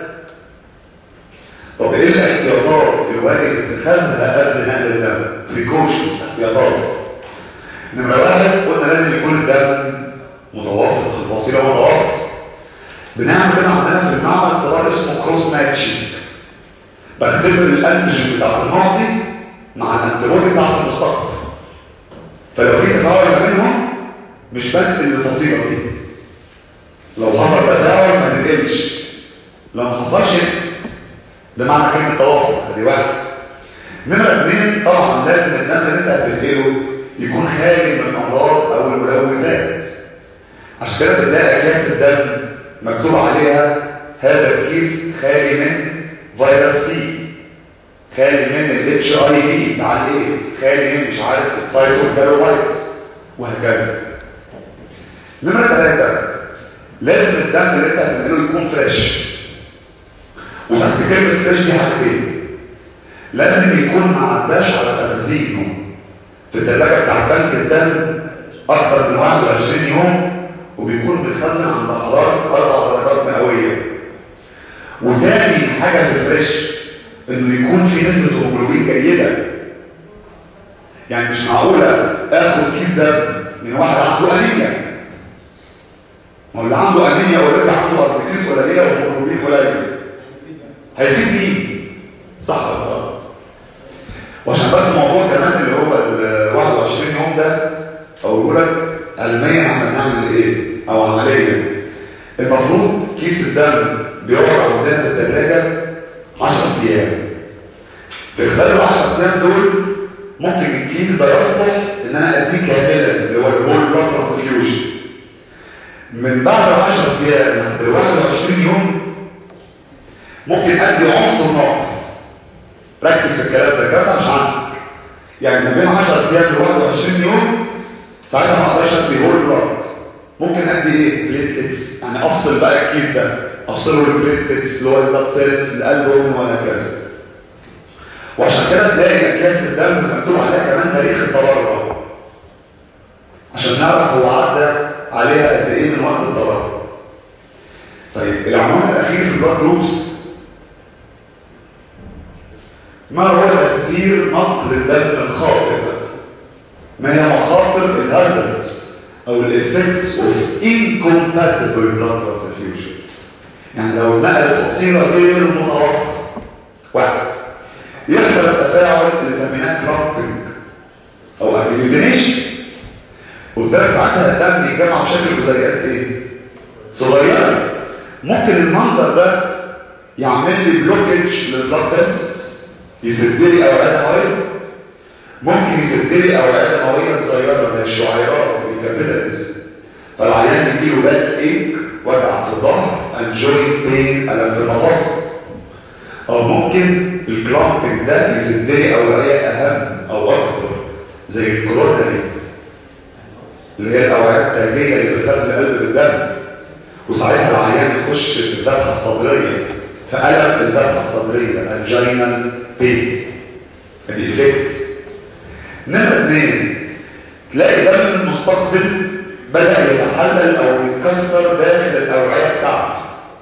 طب ايه الاحتياطات الواجب اتخاذها قبل نقل الدم بريكوشنز احتياطات نمره واحد قلنا لازم يكون الدم متوافق الفصيله متوافق بنعمل كده عندنا في المعمل اختبار اسمه كروس ماتشنج بختبر الانتيجين بتاع المعطي مع الانتيبودي بتاع المستقبل فلو في تفاعل ما بينهم مش بنقل الفصيله دي لو حصل تفاعل ما ننقلش لو ما حصلش ده معنى كلمه توافق ادي واحد نمره اثنين طبعا لازم الدم اللي انت هتنقله يكون خالي من الامراض او الملوثات عشان كده بنلاقي اكياس الدم مكتوب عليها هذا الكيس خالي من فيروس سي خالي من الاتش اي في بتاع الايدز خالي من مش عارف السايتوكالوفيروس وهكذا نمرة ثلاثة لازم الدم اللي انت هتعمله يكون فريش وتحت كلمة فريش دي حاجتين لازم يكون ما عداش على تخزينه في الثلاجة بتاع بنك الدم أكثر من 21 يوم وبيكون بيتخزن عند حرارة أربع درجات مئوية وتاني حاجة في الفريش إنه يكون في نسبة هيموجلوبين جيدة يعني مش معقولة آخد كيس دم من واحد عنده أنيميا ما هو اللي عنده أنيميا اوريدي عنده أربسيس قليلة وهيموجلوبين قليل هيفيد مين؟ صح ولا غلط؟ وعشان بس الموضوع كمان اللي هو ال 21 يوم ده أقول لك علميا احنا بنعمل ايه او عمليا المفروض كيس الدم بيقعد عندنا في الثلاجه 10 ايام في خلال ال 10 ايام دول ممكن الكيس ده يصلح ان انا اديه كاملا اللي هو الهول بلاد ترانسفيوجن من بعد 10 ايام لحد 21 يوم ممكن ادي عنصر ناقص ركز في الكلام ده الكلام ده مش عندك يعني ما بين 10 ايام ل 21 يوم ساعتها ما اقدرش ادي هول بلاد ممكن ادي ايه بليتلتس يعني افصل بقى الكيس ده افصله البليتلتس اللي هو البلاد سيلز الالبومين وهكذا وعشان كده تلاقي اكياس الدم مكتوب عليها كمان تاريخ التبرع عشان نعرف هو عدى عليها قد ايه من وقت التبرع طيب العنوان الاخير في البلاد جروبس ما هو تأثير نقل الدم الخاطئ ما هي مخاطر الهازردز او الافكتس اوف incompatible blood transfusion يعني لو نقلت فصيله غير متوافقه واحد يحصل التفاعل اللي سميناه كلامبنج او اجلوتينيشن وده ساعتها الدم يتجمع بشكل جزيئات ايه؟ صغيره ممكن المنظر ده يعمل لي بلوكج للبلاد فيسلز يسد لي اوعيه دمويه ممكن يسد لي اوعيه دمويه صغيره زي الشعيرات الكابيلاريز فالعيان يجيله باك ايك وجع في الظهر انجوي بين الم في المفاصل او ممكن الكلامبنج ده يسد لي اوعيه اهم او اكبر زي الكروتري اللي هي الاوعيه التاجيه اللي بتغذي القلب بالدم وساعتها العيان يخش في الذبحه الصدريه فالم الذبحه الصدريه انجينال بين ادي افكت نمرة اثنين تلاقي دم المستقبل بدأ يتحلل او يتكسر داخل الاوعيه بتاعته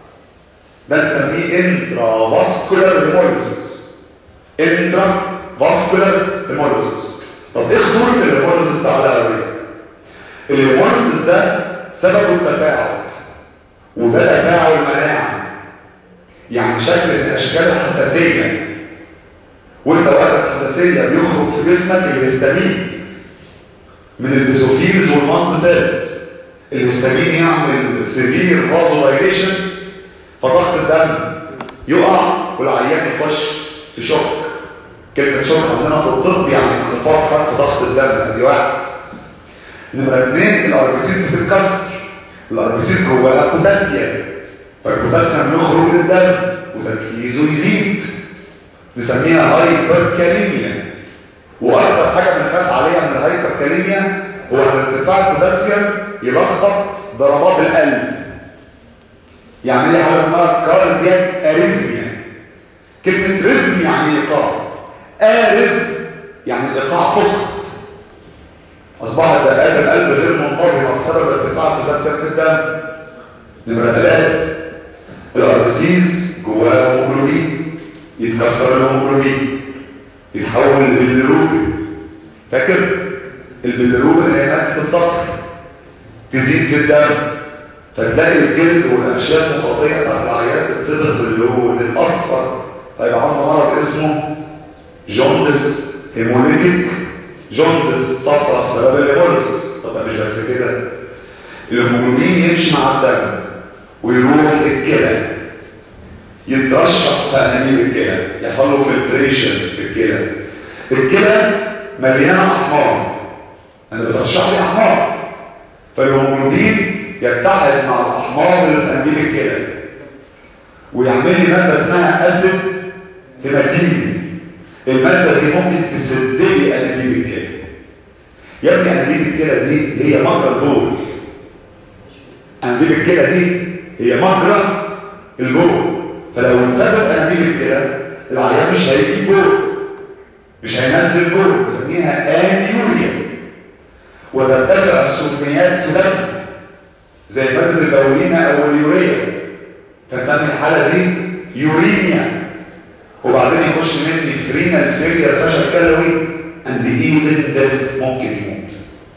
ده نسميه انترا فاسكولار هيموليسيس انترا فاسكولار هيموليسيس طب ايه خطوره الهيموليسيس ده على القلب الهيموليسيس ده سببه التفاعل وده تفاعل مناعي يعني شكل من اشكال الحساسيه وانت وقت الحساسيه بيخرج في جسمك الهستامين من البيزوفيلز والماست سيلز الهستامين يعمل سيفير فازولايليشن فضغط الدم يقع والعيان يخش في شوك كلمه شوك عندنا في الطب يعني انخفاض خط ضغط الدم ادي واحد نمره اثنين الاربسيس بتتكسر الاربسيس جواها بوتاسيوم فالبوتاسيوم يخرج للدم وتركيزه يزيد نسميها هايبركاليميا واكثر حاجه بنخاف عليها من الهايبركاليميا هو ان ارتفاع البوتاسيوم يلخبط ضربات القلب يعمل لي حاجه اسمها كاردياك اريثميا كلمه ريثم يعني ايقاع ارثم يعني الايقاع فقط اصبحت دقات القلب غير منتظمه بسبب ارتفاع البوتاسيوم في الدم نمره ثلاثه الاربسيس جواه هيموجلوبين يتكسر الهيموجلوبين يتحول لبيليروبين فاكر البيليروبين اللي هي ماده الصفر تزيد في الدم فتلاقي الجلد والاشياء المخاطيه بتاعت العيان تتصبغ باللون الاصفر فيبقى عنده مرض اسمه جوندس هيموليتيك جوندس صفرة بسبب الهيموليسيس طب مش بس كده الهيموجلوبين يمشي مع الدم ويروح للكلى يترشح في انابيب الكلى يحصل له فلتريشن في الكلى الكلى مليانه احماض انا بترشح لي احماض فالهيموجلوبين يتحد مع الاحماض اللي في انابيب الكلى ويعمل لي ماده اسمها اسيد هيماتين الماده دي ممكن تسد لي انابيب الكلى يا ابني انابيب الكلى دي هي مجرى البول انابيب الكلى دي هي مجرى البول فلو انسدت انابيب الكلى العيان مش هيجيب بول مش هينزل بول نسميها انيوريا وترتفع السكريات في دم زي ماده البولينه او اليوريا فنسمي الحاله دي يوريميا وبعدين يخش مني فرينا الفيريا فشل كلوي اند ايفن ديث ممكن يموت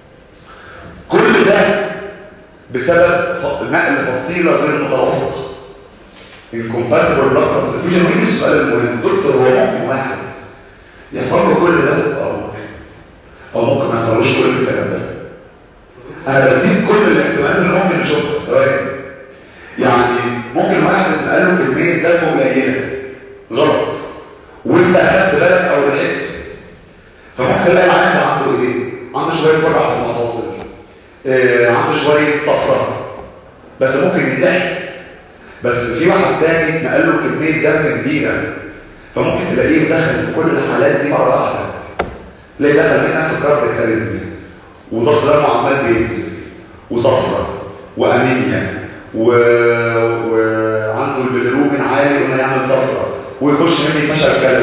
كل ده بسبب نقل فصيله غير متوافقه incompatible blood transfusion ويجي السؤال المهم دكتور هو ممكن واحد يحصل له كل ده او ممكن او ممكن ما يحصلوش كل الكلام ده انا بديك كل الاحتمالات اللي ممكن نشوفها ثواني يعني ممكن واحد قال له كميه دم قليله غلط وانت اخدت بالك او لقيت فممكن تلاقي العيان ده عنده ايه؟ عنده شويه وجع في المفاصل إيه عنده شويه صفرة بس ممكن يتضحك بس في واحد تاني نقل له كميه دم كبيره فممكن تلاقيه دخل في كل الحالات دي مره واحده تلاقي دخل منها في كارت الكاريزميا وضغط دمه عمال بينزل وصفرة وانيميا و... وعنده البيليروبين عالي وانه يعمل صفرة ويخش مني فشل كلوي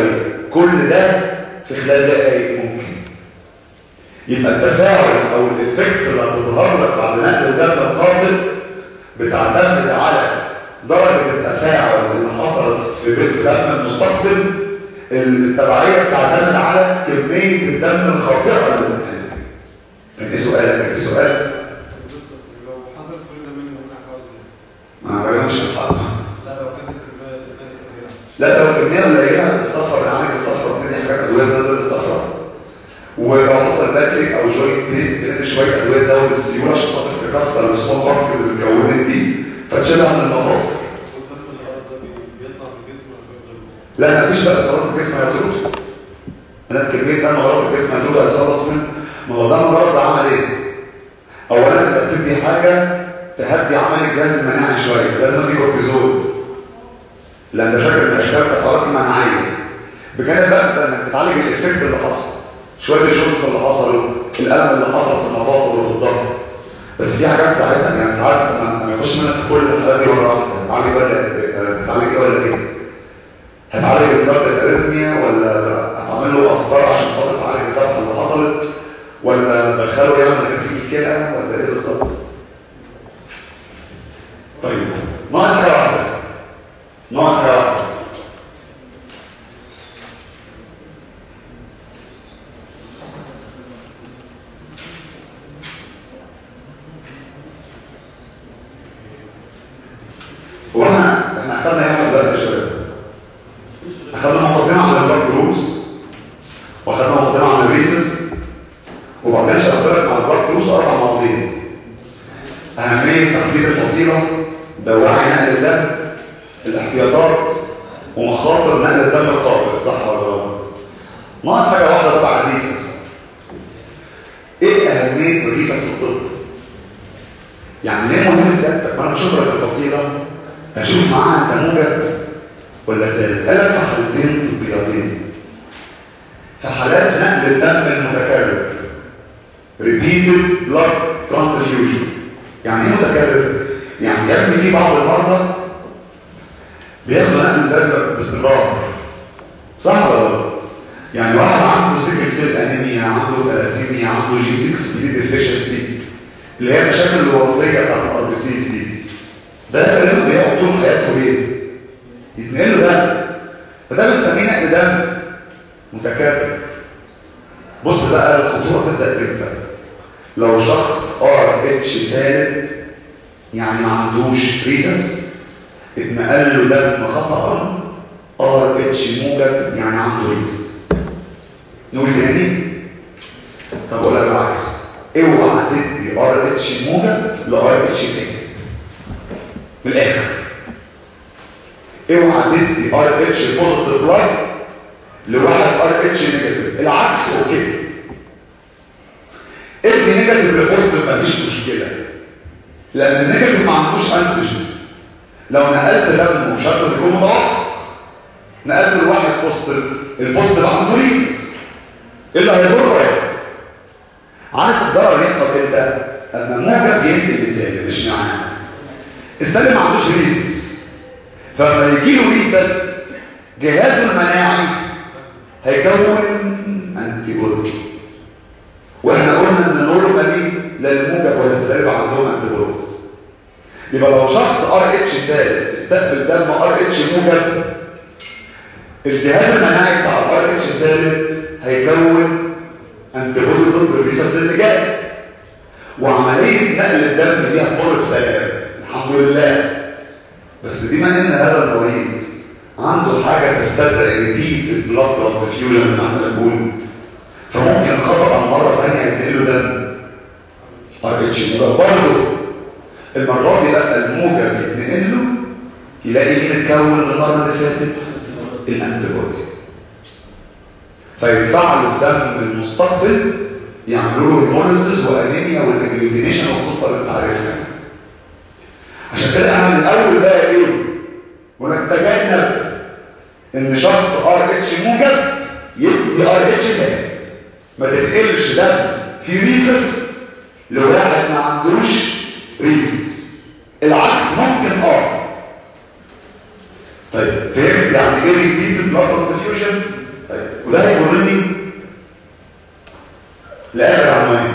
كل ده في خلال دقائق ممكن يبقى التفاعل او الافكتس اللي هتظهر لك بعد نقل الدم الخاطئ بتعتمد على درجه التفاعل اللي حصلت في في دم المستقبل التبعيه بتعتمد على كميه الدم الخاطئه اللي انتهت كان ايه سؤالك؟ كان في سؤال؟ بص لو حصل كل ده منه ممكن احاول ازاي؟ ما غالبا مش هتحقق لا لو كانت الكميه الكميه كبيره لا لو كميه قليله الصفرة بنعالج الصفرة بندي حاجات ادويه تنزل الصفرة ولو حصل باكليك او جوينت بين بندي شويه ادويه تزود السيوله عشان خاطر تكسر السمول بارتكلز اللي اتكونت دي فتشيلها من المفاصل والدم اللي الارض ده بي- بيطلع من الجسم ولا بيفضل جوه؟ لا مفيش بقى خلاص الجسم هيطرده انا كميه دم غلط الجسم هيطرده هيتخلص منه ما هو دم غلط ده عمل ايه؟ اولا انت بتدي حاجه تهدي عمل الجهاز المناعي شويه لازم ادي كورتيزول لان ده شكل من اشكال التفاعلات المناعيه بجانب بقى انت انك بتعالج الافكت اللي حصل شويه الجونس اللي حصلوا الالم اللي حصل في المفاصل وفي الظهر بس في حاجات ساعتها يعني ساعات ما ما يخش منك في كل الحالات دي مره واحده هتعالج ولا هتعالج ايه ولا ايه؟ هتعالج الضغط الاريثميا ولا هتعمل له اسطره عشان خاطر تعالج الذبحه اللي حصلت ولا دخله يعمل غسيل كلى ولا ايه بالظبط؟ طيب ناقص حاجه واحده ناقص حاجه واحده هو احنا احنا اخدنا ايه واحد دلوقتي يا شباب؟ اخدنا مقدمه عن البلاد جروبس واخدنا مقدمه عن الريسز وبعدين شرحت لك مع البلاد جروبس اربع مواضيع اهميه تحديد الفصيله دواعي نقل الدم الاحتياطات ومخاطر نقل الدم الخاطئ صح ولا غلط؟ ناقص حاجه واحده تبع الريسز ايه اهميه الريسز في الطب؟ يعني ليه مهم سيادتك وانا بشوف لك الفصيله اشوف معاها انت موجب ولا سالب قال لك في حالتين طبيتين في حالات نقل الدم المتكرر repeated blood transfusion يعني ايه متكرر يعني يا ابني في بعض المرضى بياخدوا نقل الدم باستمرار صح ولا لا يعني واحد عنده سيكل سيل انيميا عنده ثلاسيميا عنده جي 6 دي ديفيشنسي اللي هي المشاكل الوظيفيه بتاعت الار بي سيز دي ده غالبا بيقعد طول حياته ايه؟ يتنقل له دم فده بنسميه نقل دم متكرر بص بقى الخطوره تبدا امتى لو شخص ار اتش سالب يعني ما عندوش ريزس اتنقل له دم خطا ار اتش موجب يعني عنده ريزس نقول تاني طب ولا بالعكس اوعى تدي ار اتش موجب لار اتش سالب من الاخر اوعى تدي ار اتش بوزيتيف بلاد لواحد ار اتش نيجاتيف العكس اوكي ادي نيجاتيف لبوزيتيف مفيش مشكله لان النيجاتيف ما عندوش انتيجين لو نقلت دم بشكل يكون متوقع نقلت لواحد بوزيتيف البوزيتيف عنده ريسس ايه اللي هيضره يعني عارف الضرر يحصل امتى؟ اما موجب ينقل لسالب مش معناه السالب ما عندوش ريسس فلما يجي له ريسس جهازه المناعي هيكون انتي بودي واحنا قلنا ان نورمالي لا الموجب ولا السالب عندهم انتي بوديز يبقى لو شخص ار اتش سالب استقبل دم ار اتش موجب الجهاز المناعي بتاع الار اتش سالب هيكون انتي بودي ضد الريسس اللي جاي وعمليه نقل الدم دي هتمر بسلام الحمد لله بس بما ان هذا المريض عنده حاجه تستدعي ريبيت بلاد ترانسفيوجن زي ما احنا بنقول فممكن خطا مره ثانيه ينتقل له دم ار اتش موجب برضه المره دي بقى الموجب يتنقل له يلاقي مين اتكون المره اللي فاتت الانتيبودي فيتفعلوا في دم المستقبل يعملوا له هيموليسيس وانيميا والاجلوتينيشن والقصه اللي انت عارفها عشان كده احنا من الاول بقى ايه ونتجنب ان شخص ار اتش موجب يدي ار اتش سالب ما تنقلش دم في ريسس لواحد ما عندوش ريسس العكس ممكن اه طيب فهمت يعني ايه ريبيت بلاد ترانسفيوجن طيب وده هيجرني لاخر عنوان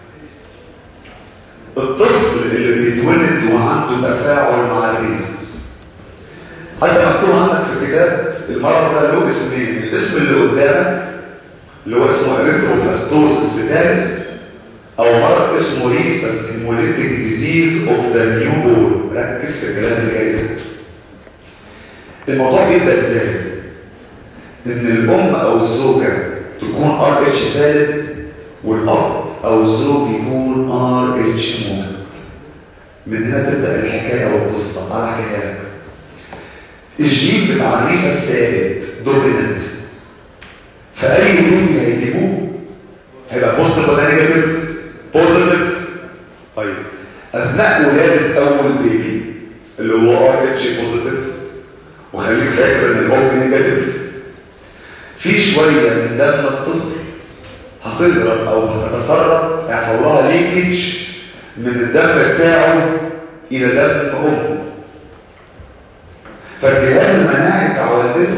الطفل اللي بيتولد وعنده تفاعل مع الريزنز حتى مكتوب عندك في الكتاب المرض ده له اسمين الاسم اللي قدامك اللي هو اسمه اريثروبلاستوزس بتالس او مرض اسمه ريسس هيموليتيك ديزيز اوف ذا نيو بورن ركز في الكلام اللي جاي ده الموضوع بيبدا ازاي ان الام او الزوجه تكون ار اتش سالب والاب او الزوج يكون ار اتش موجب من هنا تبدا الحكايه والقصه تعالى احكيها لك الجين بتاع الريسه السالب دوميننت فاي بيبي هيجيبوه هيبقى بوزيتيف ولا نيجاتيف بوزيتيف طيب اثناء ولاده اول بيبي اللي هو ار اتش بوزيتيف وخليك فاكر ان الام نيجاتيف في شويه من دم الطفل هتضرب او هتتسرب هيحصل لها ليكج من الدم بتاعه الى دم امه فالجهاز المناعي بتاع والدته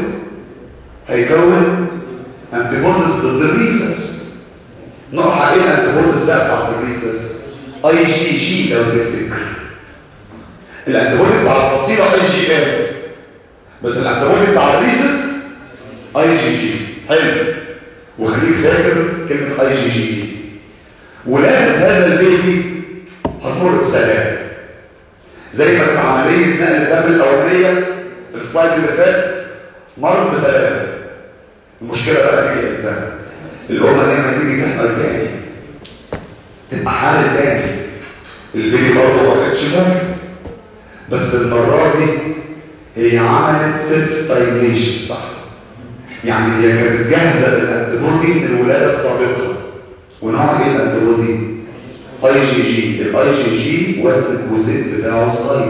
هيكون انتيبوديز ضد الريسس نوعها ايه الانتيبوديز بقى بتاعت الريسس اي جي جي لو تفتكر الانتيبودي بتاع الفصيله اي جي ام بس الانتيبودي بتاع الريسس اي جي جي حلو وخليك فاكر كلمه اي جي جي دي ولادة هذا البيبي هتمر بسلام زي ما كانت عمليه نقل الدم الاولانيه السلايد اللي فات مرت بسلام المشكله بقى تيجي امتى الامه دي لما تيجي تحمل تاني تبقى حامل تاني البيبي برضه ما كانش ممكن بس المره دي هي عملت سنسيتايزيشن صح يعني هي كانت جاهزه بالانتيبودي من الولاده السابقه ونوع ايه الانتيبودي اي جي جي الاي جي جي وزن الجزيء بتاعه صغير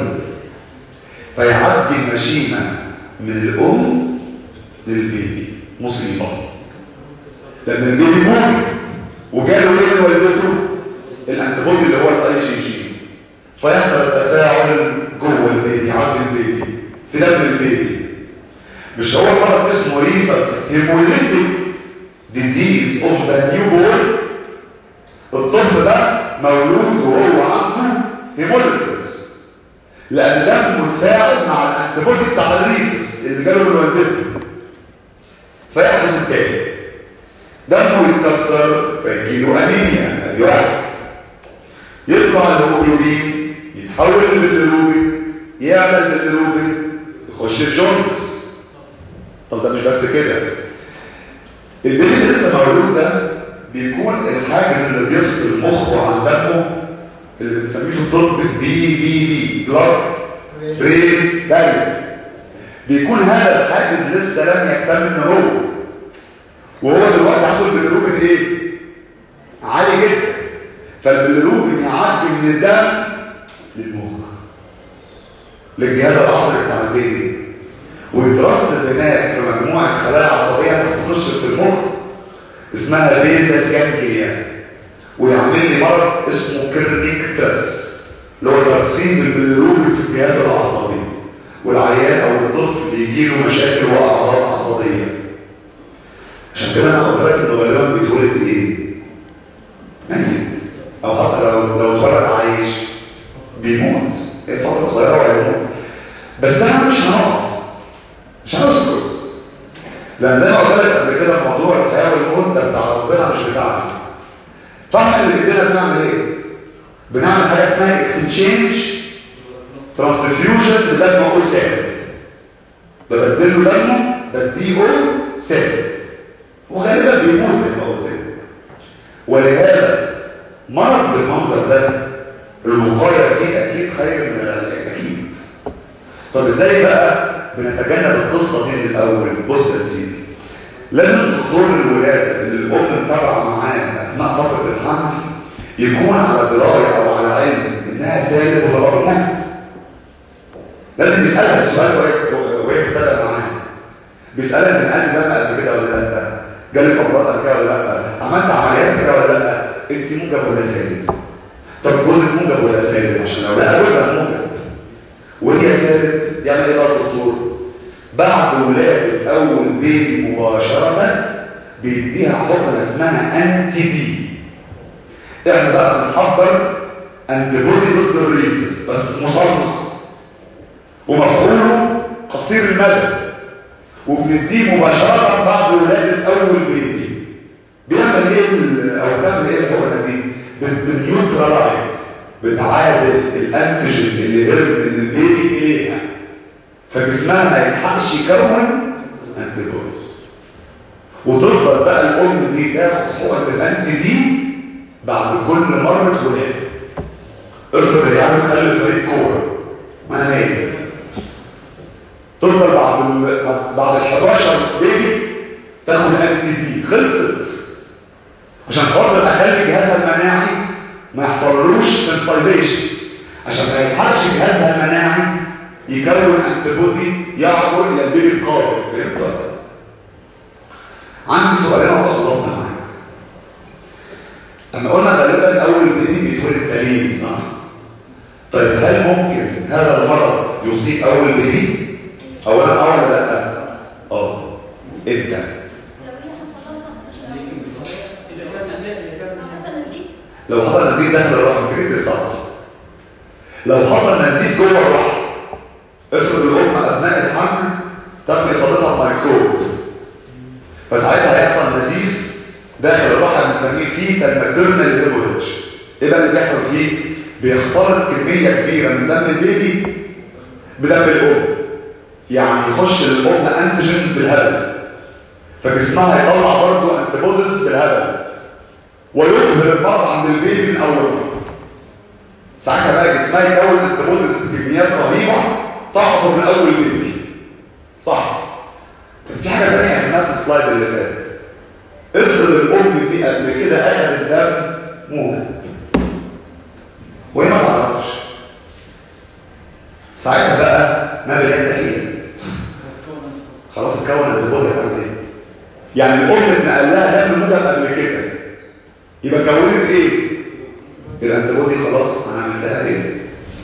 فيعدي المشيمه من الام للبيبي مصيبه لان البيبي موجود وجاله ايه من والدته الانتيبودي اللي هو الاي جي جي فيحصل تفاعل جوه البيبي عند البيبي في دم البيبي مش هو مرض اسمه ريسس هيموليتيك ديزيز اوف ذا نيو بورن الطفل ده مولود وهو عنده هيموليسيس لان دمه اتفاعل مع الانتيبودي بتاع الريسس اللي جاله من والدته فيحدث التالي دمه يتكسر فيجيله انيميا ادي واحد يطلع الهيموجلوبين يتحول للبيليروبين يعمل باليروبين يخش في جونز طب ده مش بس كده البيبي اللي لسه مولود ده بيكون الحاجز اللي بيفصل مخه عن دمه اللي بنسميه في الطب بي بي بي بلاد برين بارير بيكون هذا الحاجز لسه لم يكتمل نموه وهو دلوقتي عنده البيليروبين ايه عالي جدا فالبيليروبين يعدي من الدم للمخ للجهاز العصبي بتاع البيبي ويترصد هناك في مجموعه خلايا عصبيه تخش في المخ اسمها بيزل جانجليا ويعمل لي مرض اسمه كيرنيكتس اللي هو ترسيم البيليروبين في الجهاز العصبي والعيان او الطفل يجي له مشاكل واعراض عصبيه عشان كده انا قلت لك انه غالبا بيتولد ايه؟ ميت او حتى لو لو اتولد عايش بيموت هي فتره قصيره وهيموت بس احنا مش هنقف مش هنسكت لان زي ما قلت لك قبل كده موضوع الحياه والموت ده بتاع ربنا مش بتاعنا فاحنا اللي بايدينا بنعمل ايه؟ بنعمل حاجه اسمها اكسشينج ترانسفيوجن بدم او سالب ببدل له دمه بديه او سالب وغالبا بيموت زي ما قلت لك ولهذا مرض بالمنظر ده الوقايه فيه اكيد خير من العلاج اكيد طب ازاي بقى بنتجنب القصه دي من الاول بص يا سيدي لازم دكتور الولاده اللي الام متابعه معاه اثناء فتره الحمل يكون على درايه او على علم انها سالب ولا غلط لازم يسالها السؤال وهي وهي بتتابع معاه بيسالها ان انت دم قبل كده ولا لا جالك امراض قبل كده ولا لا عملت عمليات كده ولا لا انت موجب ولا سالب طب جوزك موجب ولا سالب عشان لو لقى جوزها موجب وهي سالب يعمل ايه بقى الدكتور بعد ولاده اول بيبي مباشره بيديها حقنه اسمها انتي دي احنا بقى بنحضر انتي بودي ضد الريسس بس مصنع ومفعوله قصير المدى وبنديه مباشره بعد ولاده اول بيبي بيعمل ايه ال- او بتعمل ايه الحقنه دي بتنيوترالايز بتعادل الانتيجين اللي هرب من البيبي اليها فجسمها ما يلحقش يكون انتي بوديز وتفضل بقى الام دي تاخد حقنه الانتي دي بعد كل مره ولاده افرض هي عايزه تخلي فريق كوره ما انا نايم تفضل بعد ال... بعد ال 11 بيبي تاخد انتي دي خلصت عشان خاطر اخلي جهازها المناعي ما يحصلوش سنسايزيشن عشان ما يلحقش جهازها المناعي يكون انتي بودي يعبر الى البيبي القادم فهمت ولا لا؟ عندي سؤالين وابقى خلصنا معاك احنا قلنا غالبا اول بيبي بيتولد سليم صح طيب هل ممكن هذا المرض يصيب اول بيبي اولا اه ولا لا اه امتى إذا كان إذا كان لو حصل نزيف داخل الرحم كريت الصح لو حصل نزيف جوه الرحم افرض الام اثناء الحمل تم اصابتها بميكروب فساعتها هيحصل نزيف داخل الرحم بنسميه فيتال ماتيرنال هيموريدج ايه بقى اللي بيحصل فيه بيختلط كميه كبيره من دم البيبي بدم الام يعني يخش للام انتيجنز بالهبل فجسمها يطلع برضه انتيبوديز بالهبل ويظهر المرض عند البيبي من اول مره ساعتها بقى جسمها يكون انتيبوديز بكميات رهيبه تعبر من اول بيبي صح كان في حاجه ثانيه احنا في السلايد اللي فات افرض الام دي قبل كده اخذت دم موجب وهي ما تعرفش ساعتها بقى ما بلاد حيله خلاص اتكون انتيبودي هتعمل ايه يعني الام اتنقل لها دم موجب قبل كده يبقى كونت ايه الانتيبودي خلاص هنعمل لها ايه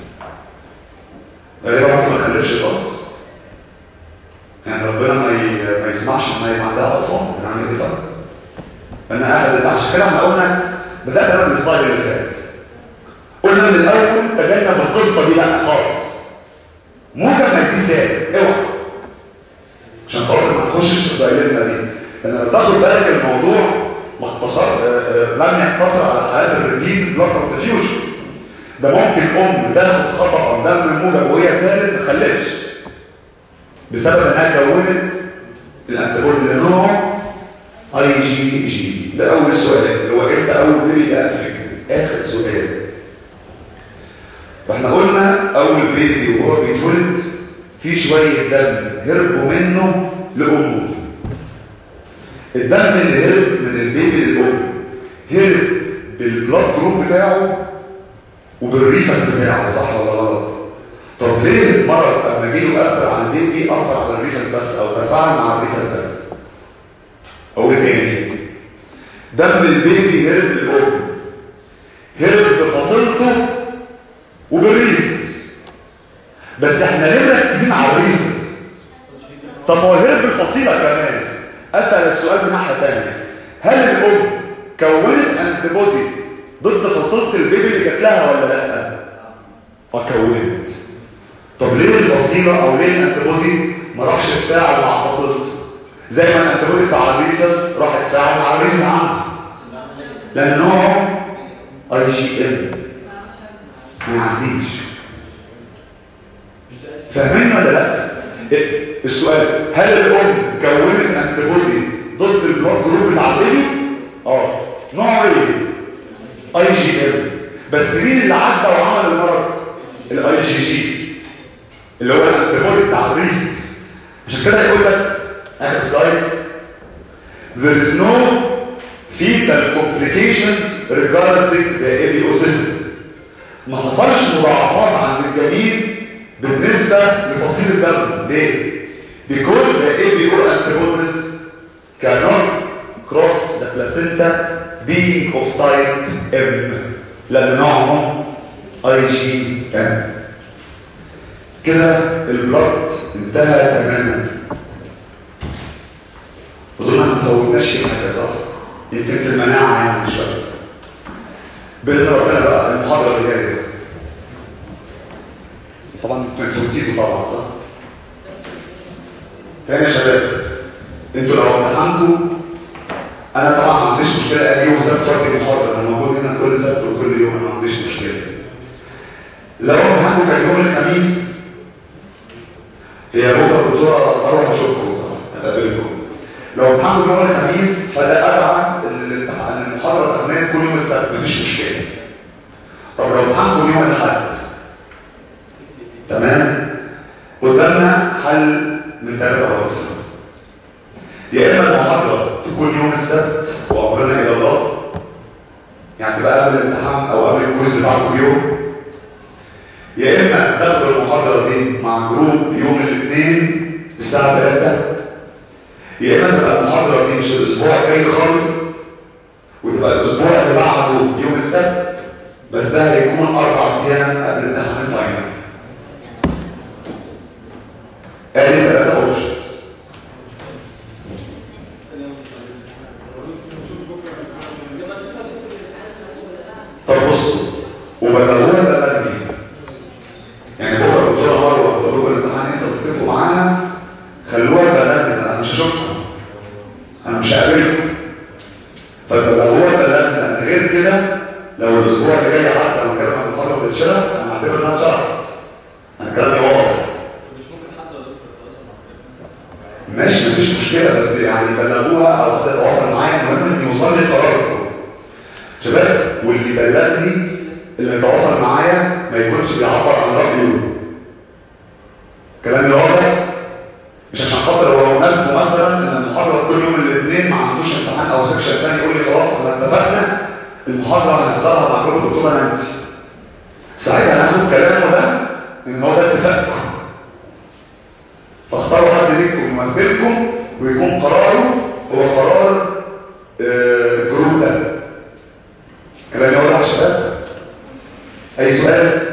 غالبا ممكن ما تخلفش خالص يعني ربنا ما ي... ما يسمعش ما يبقى عندها اطفال نعمل ايه طيب انا اخذت عشان كده احنا قلنا بدات انا من السلايد اللي فات قلنا من الاول تجنب القصه دي لا خالص موجب ما يجيش سالب اوعى عشان خاطر ما نخشش في الدايلما دي لان لو تاخد بالك الموضوع ما اقتصر لم يقتصر على حالات الريبيت بلاد ترانسفيوجن ده ممكن ام تاخد خطا دم موجب وهي سالب ما تخلفش بسبب انها كونت الانتيبودي اللي نوعه اي جي جي ده اول سؤال اللي هو امتى اول بيبي بقى فكر اخر سؤال فاحنا قلنا اول بيبي وهو بيتولد في شويه دم هربوا منه لامه الدم اللي هرب من البيبي للام هرب بالبلاد جروب بتاعه وبالريسس بتاعه صح ولا غلط طب ليه المرض لما جه يؤثر على البيبي اثر على الريسس بس او تفاعل مع الريسس بس اقول تاني دم البيبي هرب للام هرب بفصيلته وبالريسس بس احنا ليه مركزين على الريسس طب ما هو هرب بالفصيله كمان اسال السؤال من ناحيه ثانيه هل الام كونت انتيبودي ضد فصيله البيبي اللي جات لها ولا لا اه كونت طب ليه الفصيله او ليه الانتيبودي ما راحش يتفاعل مع فصيلته زي ما الانتيبودي بتاع الريسس راح يتفاعل مع الريسس عنده لان نوعه اي جي ام ما يعديش فاهمين ولا لا إيه؟ السؤال هل الام كونت انتيبودي ضد البلاد جروب بتاع البيبي اه نوعه ايه اي جي ام بس مين اللي عدى وعمل المرض الاي جي جي اللي هو الانتيبودي بتاع الريسس عشان كده يقول لك اخر سلايد there is no fetal complications regarding the ABO system ما حصلش مضاعفات عند الجنين بالنسبة لفصيل الدم ليه؟ because the ABO antibodies cannot cross the placenta being of type M لأن نوعهم IgM كده البلد انتهى تماما اظن احنا ما فوتناش في حاجه صح؟ يمكن في المناعه يعني شويه باذن ربنا بقى المحاضره اللي جايه طبعا انتوا نسيتوا طبعا صح؟ تاني يا شباب انتوا لو امتحنتوا انا طبعا ما عنديش مشكله اجي يوم السبت وادي المحاضره انا موجود هنا كل سبت وكل يوم انا ما عنديش مشكله لو امتحانكم كان يوم الخميس هي بكره الدكتوره اروح اشوفكم صح هقابلكم لو امتحانكم يوم الخميس فلا ادعى الامتحان المحاضره الاخرانيه تكون يوم السبت مفيش مشكله طب لو امتحانكم يوم الاحد تمام قدامنا حل من ثلاثه برضه يا اما المحاضره تكون يوم السبت وامرنا الى الله يعني تبقى قبل الامتحان او قبل الكويز بتاعكم بيوم يا اما تاخدوا المحاضره دي مع جروب يوم الاثنين الساعه 3 يا اما تبقى المحاضره دي مش الاسبوع الجاي خالص وتبقى الاسبوع اللي بعده يوم السبت بس ده هيكون اربع ايام قبل امتحان الفاينل ادي ثلاثه اوبشنز طب بصوا وبلغوها بلغني يعني بكره الدكتوره مروه تقول لكم الامتحان انت وتتفقوا معاها خلوها بلغني انا مش هشوفكم انا مش هقابلكم فبلغوها بلغني لان غير كده لو الاسبوع اللي جاي عدى من غير ما المحاضره تتشرح انا هعتبر انها اتشرحت انا كلامي واضح مش ممكن حد ولا دكتور يتواصل مع ماشي مفيش مشكله بس يعني بلغوها او حد يتواصل معايا المهم ان يوصل لي قراركم شباب واللي بلغني اللي يتواصل معايا ما يكونش بيعبر عن رايه كلامي واضح مش عشان خاطر هو مناسبه مثلا ان المحاضره كل يوم الاثنين ما عندوش امتحان او سكشن ثاني يقول لي خلاص احنا اتفقنا المحاضره هنحضرها مع جروب الدكتوره نانسي ساعتها ناخد كلامه ده ان هو ده اتفاقكم فاختاروا حد منكم يمثلكم ويكون قراره هو قرار آه، الجروب ده كلامي واضح يا شباب اي سؤال